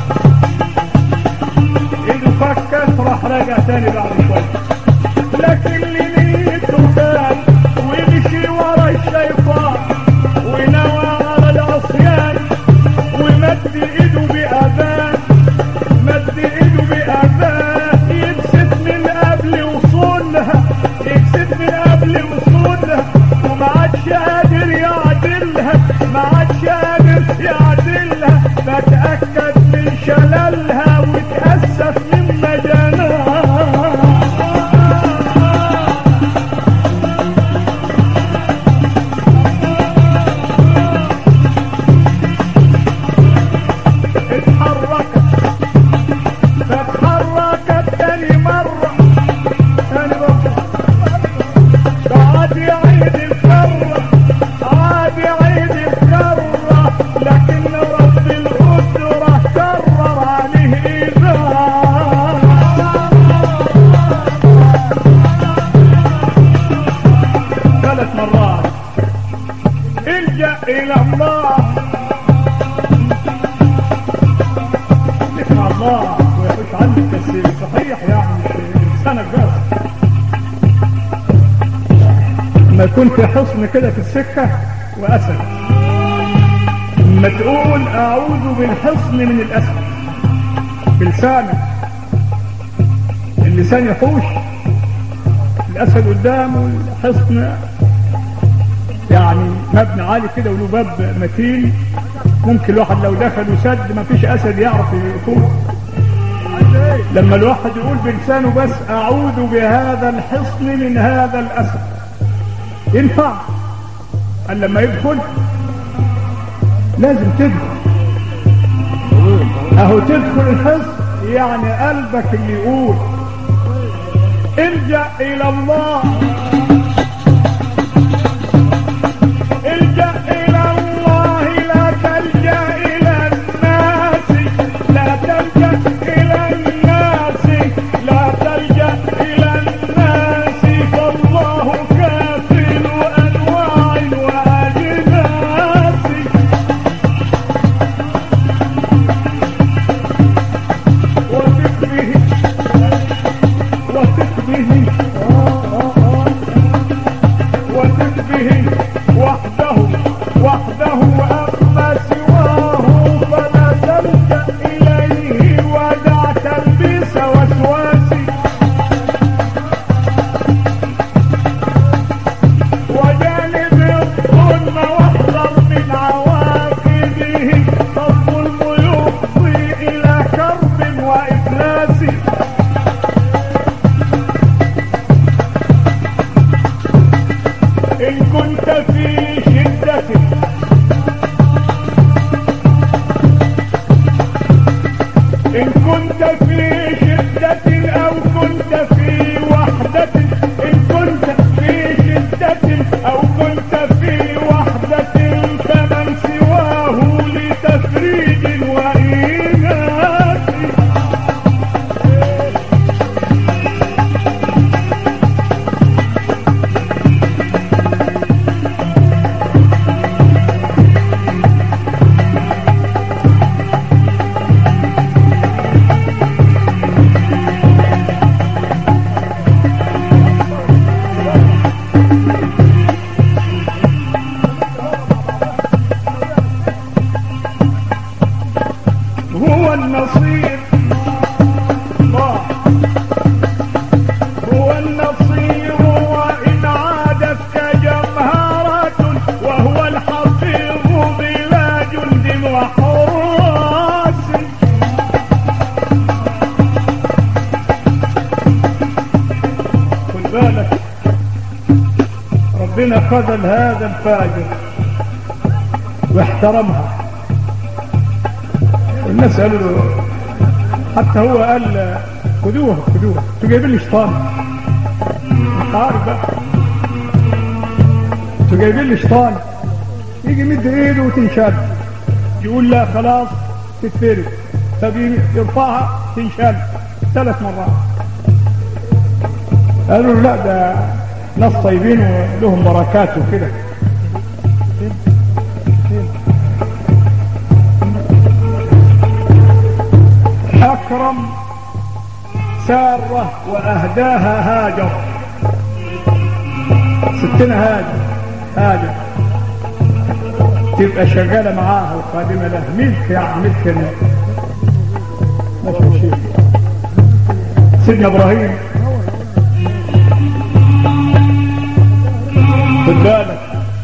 A: إذا فكت راح رجع تاني بعد شوية لكن اللي نيته كان ومشي ورا الشيطان ونوى على العصيان ومد ايده بأذان مد ايده بأذان يكسد من قبل وصولها يكسد من قبل وصولها وما عادش قادر يعدلها ما عادش قادر يعدلها بتأكد من شللها وتأسف من مجانها الجا الى الله لك مع الله ويخش عندك بس صحيح يعني مش لسانك بس ما يكون في حصن كده في السكه واسد ما تقول اعوذ بالحصن من الاسد بلسانك اللسان يحوش الاسد قدامه الحصن يعني مبنى عالي كده وله باب متين ممكن الواحد لو دخل وسد ما فيش اسد يعرف يفوت لما الواحد يقول بلسانه بس اعوذ بهذا الحصن من هذا الاسد ينفع قال لما يدخل لازم تدخل اهو تدخل الحصن يعني قلبك اللي يقول الجا الى الله الجا الى الله لا تلجا الى الناس لا تلجا الى الناس لا تلجا الى الناس فالله كافل انواع واجناس وثق به وثق به وثق به وحده وحده أما سواه فلا تلجأ إليه ودع تلبيس وسواسي وجانب الظلم واحذر من عواقبه فالظلم يفضي إلى كرب وإفلاس إن كنت في شدة إن كنت في شدة أو كنت في وحدة إن كنت في شدة أو كنت في وحدة فمن سواه لتفريج وإيناس هو النصير الله هو النصير وإن عادت كجمهرة وهو الحفيظ بلا جند وحراس خد بالك ربنا خذل هذا الفاجر واحترمها الناس قالوا له حتى هو قال خدوها خدوها انتوا جايبين لي شيطان انت عارف بقى انتوا جايبين لي شيطان يجي يمد ايده وتنشل يقول لا خلاص تتفرد طب يرفعها تنشل ثلاث مرات قالوا له لا ده ناس طيبين ولهم بركات وكده أكرم سارة وأهداها هاجر ستنا هاجر هاجر تبقى شغالة معاها وخادمة له ملك يعني ملك ال- ماشي يا شيخ سيدنا إبراهيم خد بالك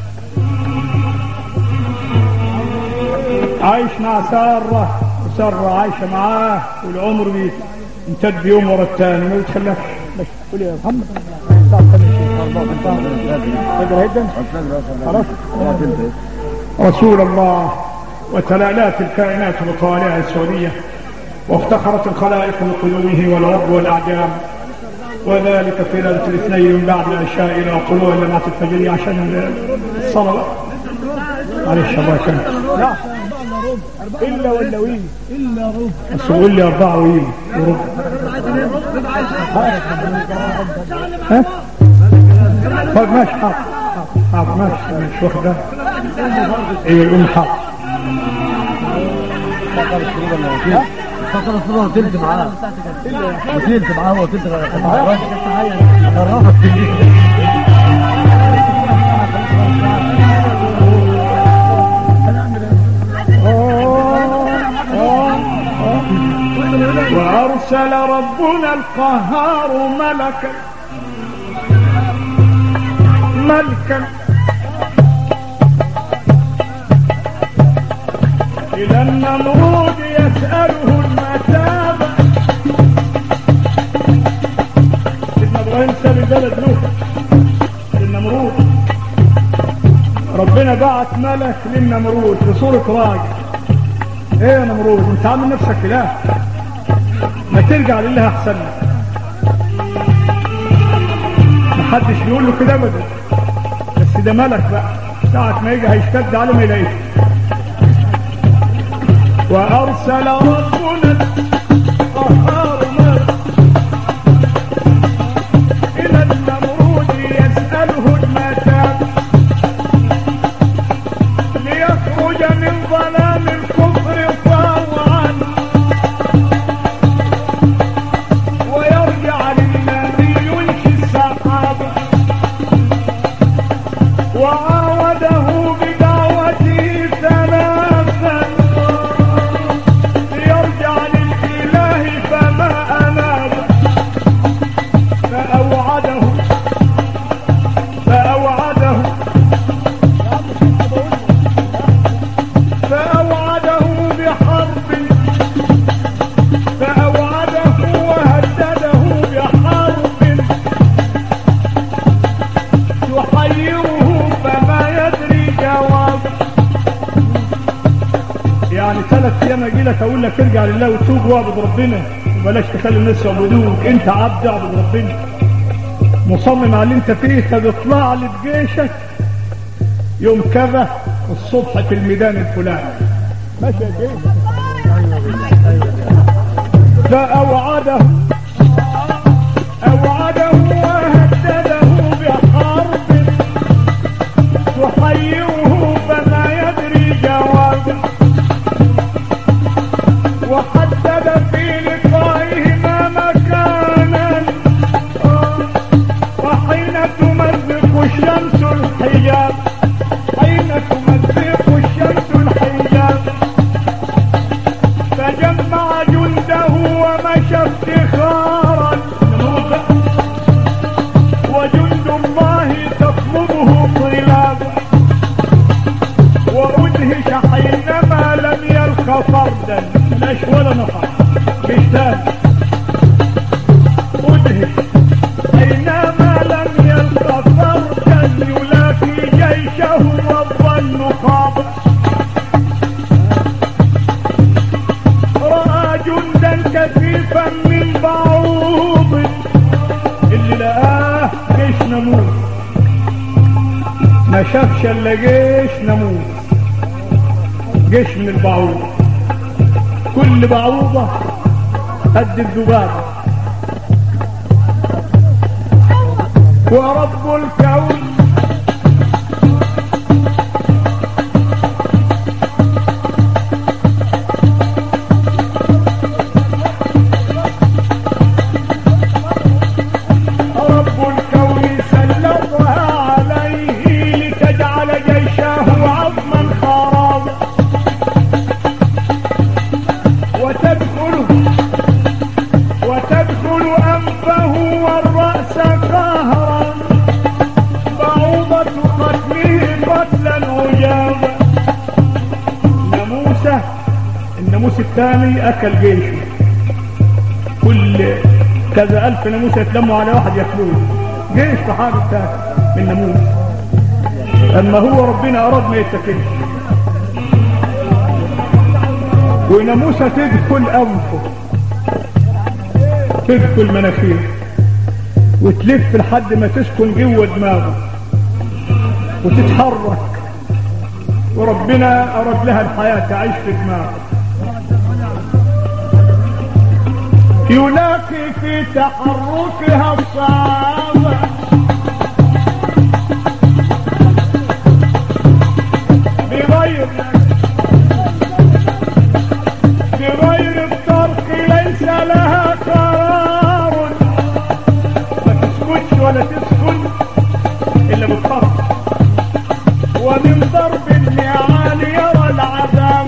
A: عايش مع سارة وسارة عايشة معاه والعمر بيمتد يوم ورا الثاني ما يتخلفش
B: ماشي قول يا محمد تعال خلي الشيخ أربعة انتهى تقدر هيدا خلاص
A: رسول الله وتلالات الكائنات وطوالعها السعودية وافتخرت الخلائق بقلوبه والعرب والأعجام وذلك في ليلة الاثنين من بعد العشاء إلى طلوع لمعة الفجر عشان الصلاة بقى. معلش الله يكرمك
B: لا إلا واللوين إلا ربع
A: بس قول لي أربعة وإيه وربع ها؟ طيب ماشي حاضر حاضر ماشي مش واخد بالك. ايه يقوم حق
B: فقر الشروط اللي فيها فقر الشروط وتلت معاه وتلت معاه وتلت معاه غرفت
A: وأرسل ربنا القهار ملكا ملكا إلى النمرود يسأله المتابة سيدنا إبراهيم ساب البلد له للنمرود ربنا بعت ملك للنمرود في صورة راجل ايه يا نمرود انت عامل نفسك اله ما ترجع لله احسن لك محدش بيقول له كده ابدا بس ده ملك بقى ساعة ما يجي هيشتد عليه ما يلاقيه وارسل ربنا القهار ملك الى النمرود يسأله المتاب ليخرج من ظلام الكفر طوعا ويرجع للذي ينشي السحاب وعاوده بدعوته ثلاثا ليرجع للإله فما أناب فأوعده فأوعده فأوعده بحرب فأوعده وهدده بحرب تحيره فما يدري جواب يعني ثلاث ايام اجي لك اقول لك ارجع لله وتوب واعبد ربنا وبلاش تخلي الناس يعبدوك انت عبد اعبد ربنا مصمم على اللي انت فيه فبيطلع لي بجيشك يوم كذا الصبح في الميدان الفلاني ماشي يا جيش فأوعده أوعده وهدده بحرب تحيره فما يدري جوابه وحدد في لقائهما مكانا وحين تمزق الشمس الحجاب حين تمزق الشمس الحجاب فجمع جنده ومشى افتخارا وجند الله تطلبه طلابا وأدهش حينما لم يلق فردا لاش ولا نفر مشتاق أدهش حينما لم يلق فردا يلاقي جيشه والظن قابل رأى جندا كثيفا من بعوض اللي لقاه جيش نموذج ما شافش الا جيش نموذج جيش من البعوضة كل بعوضة قد الذبابة ورب الكون رب الكون سلطها عليه لتجعل جيشه عظما خرابا وتدخل وتدخل أنفه والرأس قهرا بعوضة قتله قتلا عجابا ناموسة الناموس الثاني أكل جيشه كل كذا ألف ناموسة يتلموا على واحد ياكلوه جيش في حال التاكل من ناموس أما هو ربنا أراد ما يتكلش وناموسة تدخل أنفه تدخل مناخيره وتلف لحد ما تسكن جوه دماغه وتتحرك وربنا أراد لها الحياة تعيش في دماغه يلاقي في تحركها الصعابة من ضرب النعال يرى العذاب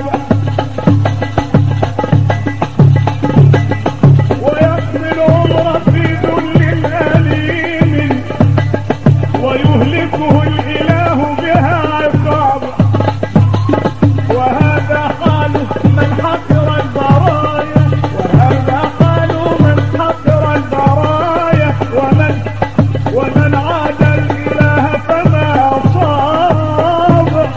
A: ويحمل عمره في ذل أليم ويهلكه الإله بها عقاب وهذا حال من حقر البرايا وهذا حال من حقر البرايا ومن ومن عاد الإله فما أصاب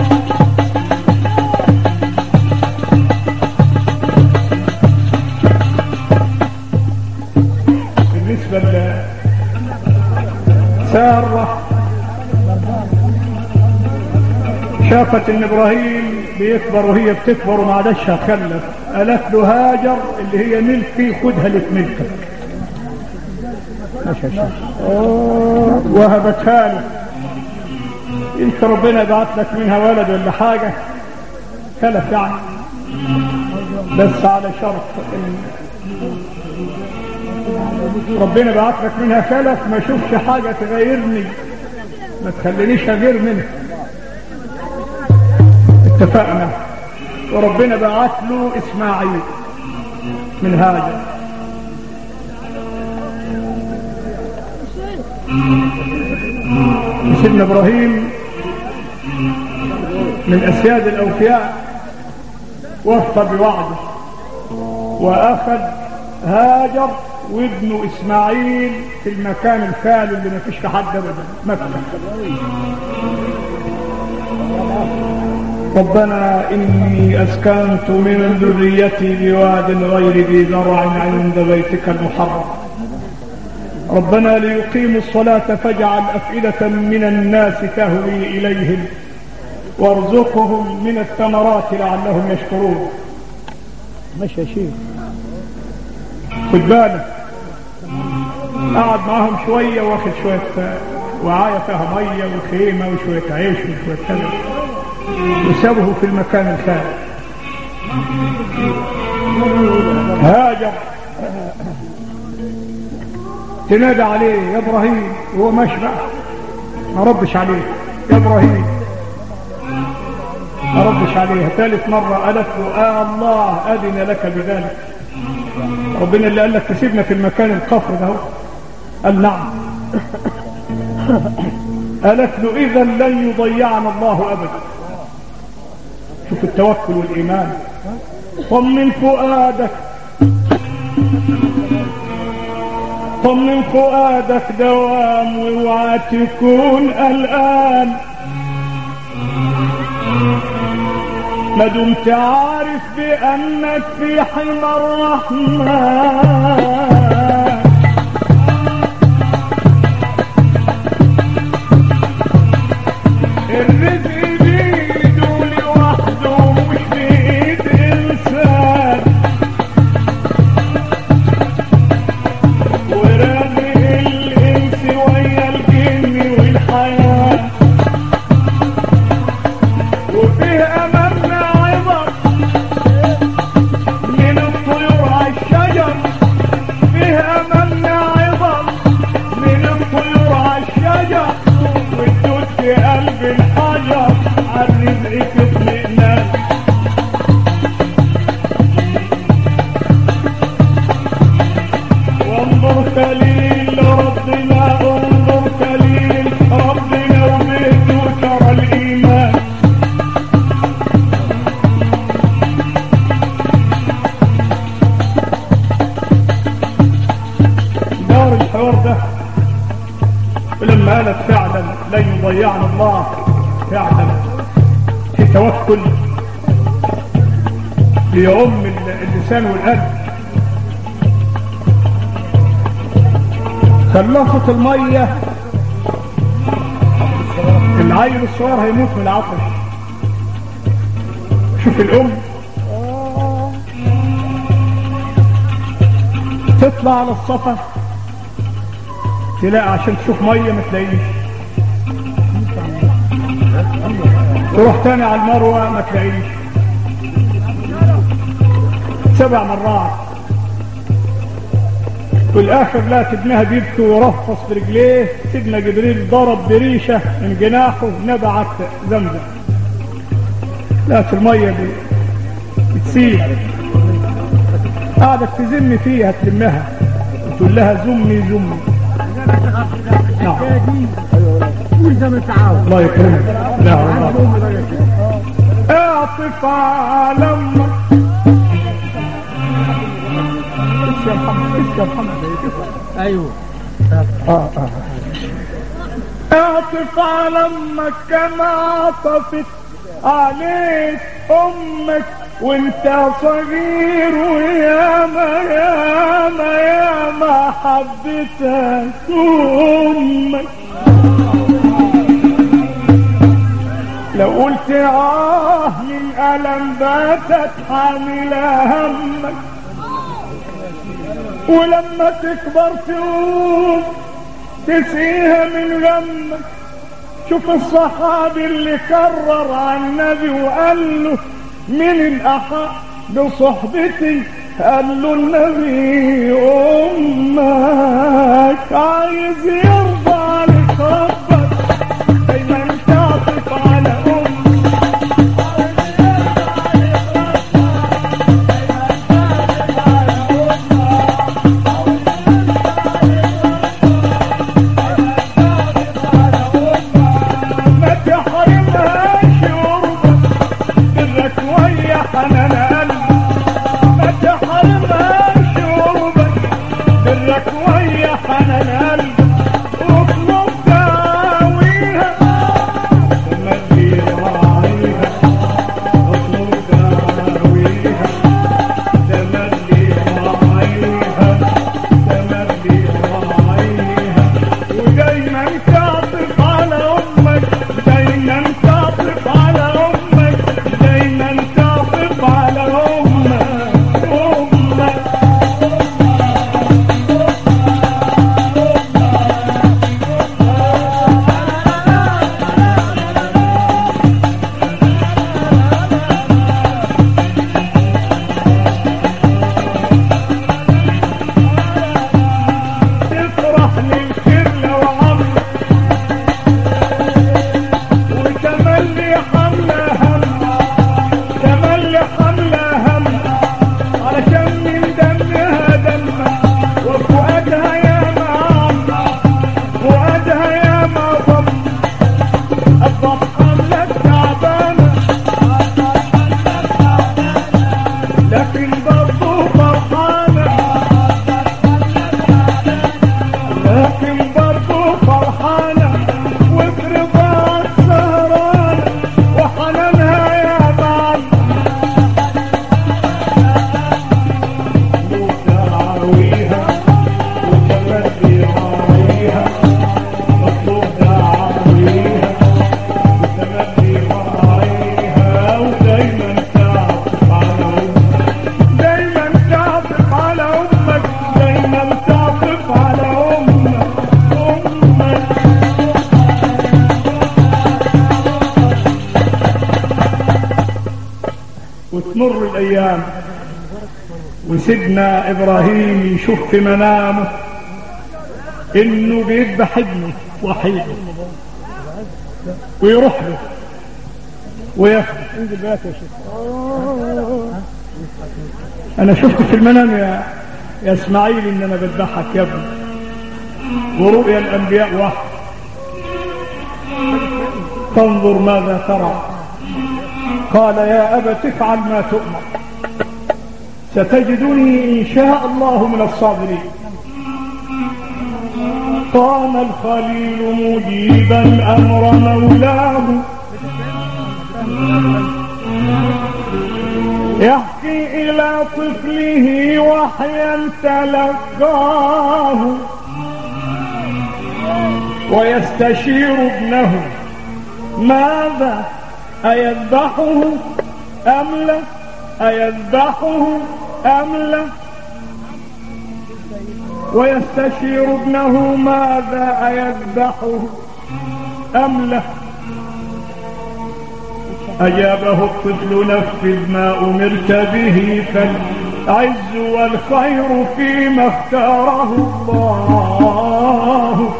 A: بالنسبة لسارة شافت ان ابراهيم بيكبر وهي بتكبر وما عادش هتخلف قالت له هاجر اللي هي ملكي خدها لك ملكك ماشي يا شيخ. آه، وهبتها له انت ربنا بعت لك منها ولد ولا حاجه خلف يعني بس على شرط ان ربنا بعت لك منها خلف ما اشوفش حاجه تغيرني ما تخلينيش اغير منها اتفقنا وربنا بعت له اسماعيل من هاجر سيدنا ابراهيم من اسياد الاوفياء وفى بوعده واخذ هاجر وابنه اسماعيل في المكان الخالي اللي ما فيش في حد ابدا مكه ربنا إني أسكنت من ذريتي بواد غير ذي زرع عند بيتك المحرم ربنا ليقيموا الصلاة فاجعل أفئدة من الناس تهوي إليهم وارزقهم من الثمرات لعلهم يشكرون
B: ماشي يا شيخ
A: خد بالك قعد معاهم شوية واخد شوية وعاية فيها مية وخيمة وشوية عيش وشوية كذا وسابه في المكان الخالي هاجر تنادى عليه يا ابراهيم وهو ماشي بقى ما ردش عليه يا ابراهيم ما ردش عليه ثالث مرة قالت له آه الله أذن لك بذلك ربنا اللي قال لك تسيبنا في المكان القفر ده هو. قال نعم قالت له إذا لن يضيعنا الله أبدا شوف التوكل والإيمان طمن فؤادك طمن فؤادك دوام واوعى تكون قلقان ما دمت عارف بأنك في حمى الرحمن الرزق بيده لوحده مش بإيد إنسان ورامي الإنس ويا الجن والحياة وفيه أمامنا عبر من الطيور على الشجر فيه أمامنا عبر من الطيور على الشجر والدود في قلب الحجر عالرزق في اطمئنان وانظر خليل ربنا انظر خليل ربنا وبيته ترى الايمان دار الحوار ده ولما قالت فعلا لن يضيعنا الله فعلا في توكل ليعم اللسان والقلب خلصت المية العيل الصغير هيموت من العطش شوف الأم تطلع على الصفا تلاقي عشان تشوف مية ما تلاقيش تروح تاني على المروة ما تلاقيش سبع مرات في الاخر لا ابنها بيبكي ورفص برجليه سيدنا جبريل ضرب بريشه من جناحه نبعت زمزم لا الميه دي بتسيل قعدت تزم فيها تلمها وتقول لها زمي زمي نعم الله يكرمك لا والله اعطف على امك لسه يا محمد لسه يا محمد
B: ايوه
A: اه اه اعطف على امك كما عطفت عليك امك وانت صغير وياما ياما ياما حبيتك امك لو قلت اه من الم باتت حامله همك ولما تكبر تقوم تسقيها من غمك شوف الصحابي اللي كرر عن النبي وقال له من الأحق بصحبتي قال له النبي أمك عايز يرضى عليك ربك دايما تعطف على أمك ما تحرمهاش قربك برك ويا حنان قلبك ما تحرمهاش قربك برك ويا حنان قلبك اطلب دعاويها تملي راعيها اطلب دعاويها تملي راعيها تملي راعيها ودايما تعطف على امك دايما تعطف على امك دايما تعطف على امك امك تفرح للخير لو عمرك وتملي حملة هم تملي حملة هم علشان من دمها دمها وفؤادها يا معم فؤادها يا معظم الضب حملة تعبانة لكن برضو فرحانة لكن برضو فرحانة وبرضاها سهرانة وحنانها يا معلم دعاويها وتملي راعيها مطلوب دعاويها وتملي راعيها ودايما تعطف على امك دايما تعطف على امك دايما تعطف على امك امك وتمر الايام وسيدنا ابراهيم يشوف في منامه انه بيذبح ابنه وحيده ويروح له وياخده
B: انزل بقى يا شيخ
A: انا شفت في المنام يا يا اسماعيل ان انا بذبحك يا ابني ورؤيا الانبياء واحد تنظر ماذا ترى قال يا ابت افعل ما تؤمر ستجدني ان شاء الله من الصابرين قام الخليل مجيبا امر مولاه يحكي إلى طفله وحيا تلقاه ويستشير ابنه ماذا أيذبحه أم لا أيذبحه أم لا ويستشير ابنه ماذا أيذبحه أم لا أجابه الطفل نفذ ما أمرت به فل العز والخير فيما اختاره الله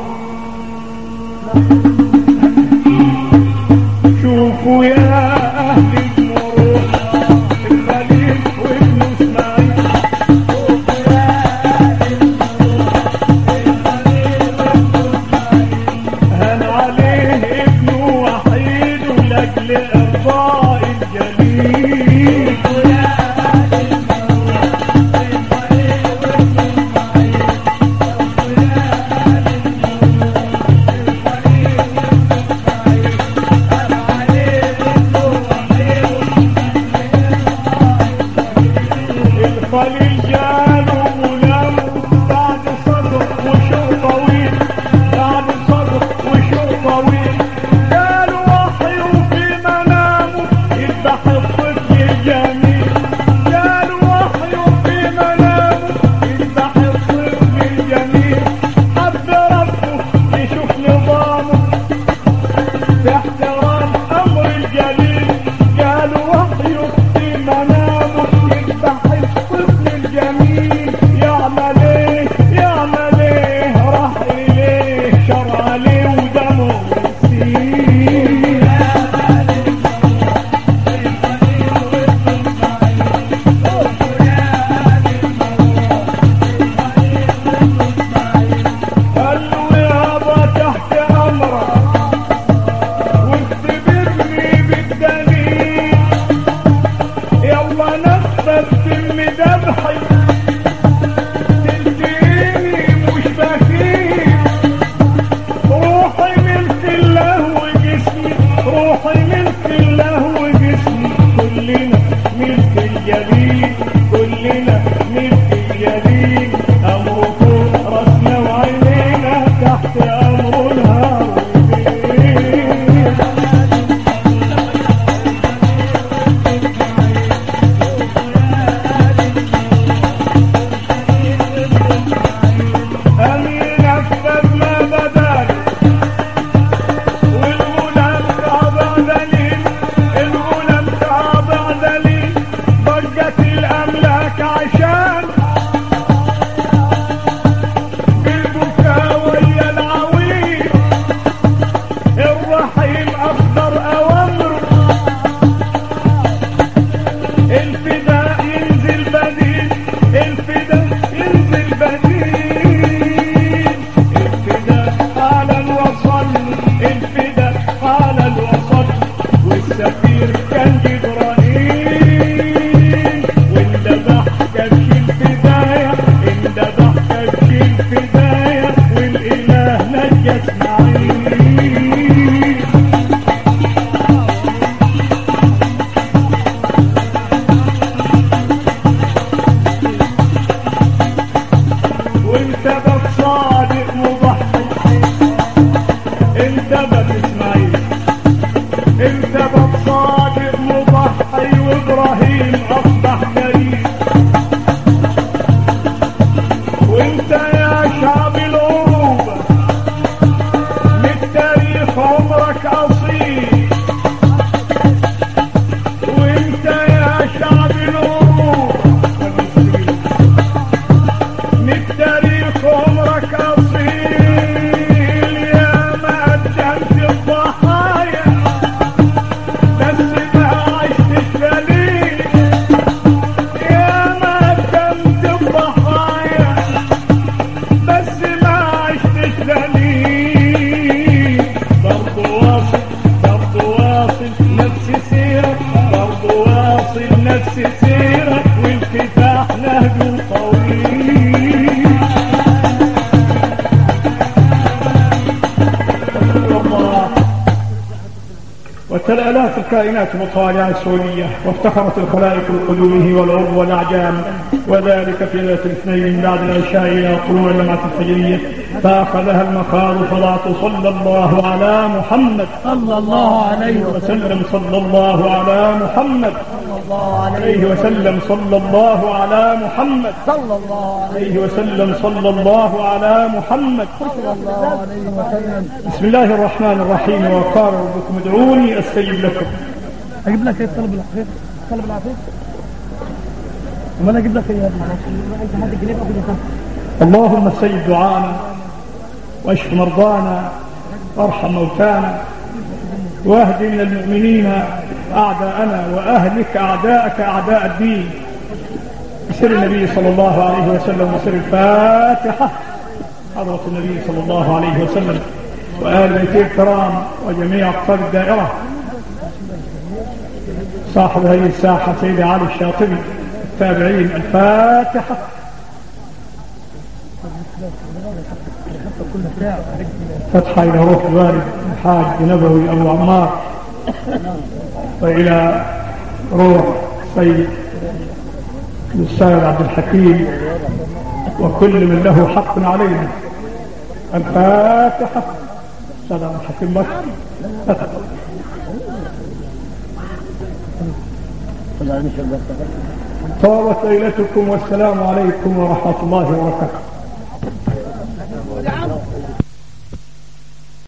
A: شوفوا يا أهل المروءة الخليل وابن اسماعيل هان عليه ابنه وحيد لاجل ارضاء الجليل الخليل جاله غلام بعد صبر وشوق طويل بعد صبر وشوق طويل جاله وحي في منامه يذبح الطفل الجميل جاله وحي في منامه يذبح الطفل الجميل حب ربه يشوف نظامه في احترام امر الجليل قال وحي في منامه يذبح الطفل الجميل يعمل ايه يعمل ايه راح اليه شر عليه ودمه يسيل قال له يابا تحت امرك واختبرني بالدليل يلا نفذ تم ذبحي تلتقيني مش بخيل روحي ملك الله وجسمي روحي ملك الله وجسمي كلنا ملك الجليل كلنا ملك الجليل امره فوق راسنا وعينينا تحت امر الهارون أمين أكبر ما بدل والغلام خاضع دليل الغلام خاضع دليل ضجت الأملاك عشان بالبكاء ويا العويل الرحيم أصدر أوامره الفداء ينزل بديل الفداء ينزل بديل الفداء قال الوصل الفداء قال الوصل والسفير كان جبرائيل والذبح كبش الفداية الذبح كبش الفداية والإله نجى اسماعيل وانت بك صادق مضحي انت بك اسماعيل انت بك صادق مضحي وابراهيم اصبح كريم وانت يا شعب العروبة من التاريخ عمرك اصيل وانت يا شعب العروبة والمسلمين من التاريخ عمرك أصيل يا ما قدمت الضحايا بس ما عشت الدليل يا ما قدمت الضحايا بس ما عشت الدليل برضو واصل برضو واصل نفس سيرك برضو واصل نفس سيرك والكفاح نهجه طويل الله وتلألات الكائنات مطالعة سورية وافتخرت الخلائق بقدومه والعرب والأعجام وذلك في ليلة الاثنين من بعد العشاء إلى طلوع اللمعة الفجرية فأخذها المخاض فلا صلى الله على محمد
B: صلى الله عليه
A: وسلم صلى الله على محمد
B: صلى الله عليه
A: عليه وسلم صلى الله على محمد
B: صلى الله عليه
A: عليه وسلم صلى الله على محمد
B: صلى الله عليه وسلم
A: بسم الله الرحمن الرحيم وقال ربكم ادعوني استجب لكم
B: اجيب لك ايه طلب العفيف طلب العفيف امال اجيب لك ايه يا ابني انت هات الجنيه بقى
A: اللهم استجب دعانا واشف مرضانا وارحم موتانا واهد من المؤمنين اعداءنا واهلك اعداءك اعداء الدين بسر النبي صلى الله عليه وسلم وسر الفاتحه حضرة النبي صلى الله عليه وسلم وآل بيته الكرام وجميع أقطاب الدائرة صاحب هذه الساحة سيدي علي الشاطبي التابعين الفاتحة فتحة إلى روح الوالد الحاج نبوي أبو عمار وإلى روح سيد الأستاذ عبد الحكيم وكل من له حق علينا الفاتحة أستاذ عبد الحكيم بكر فتحة طابت ليلتكم والسلام عليكم ورحمة الله وبركاته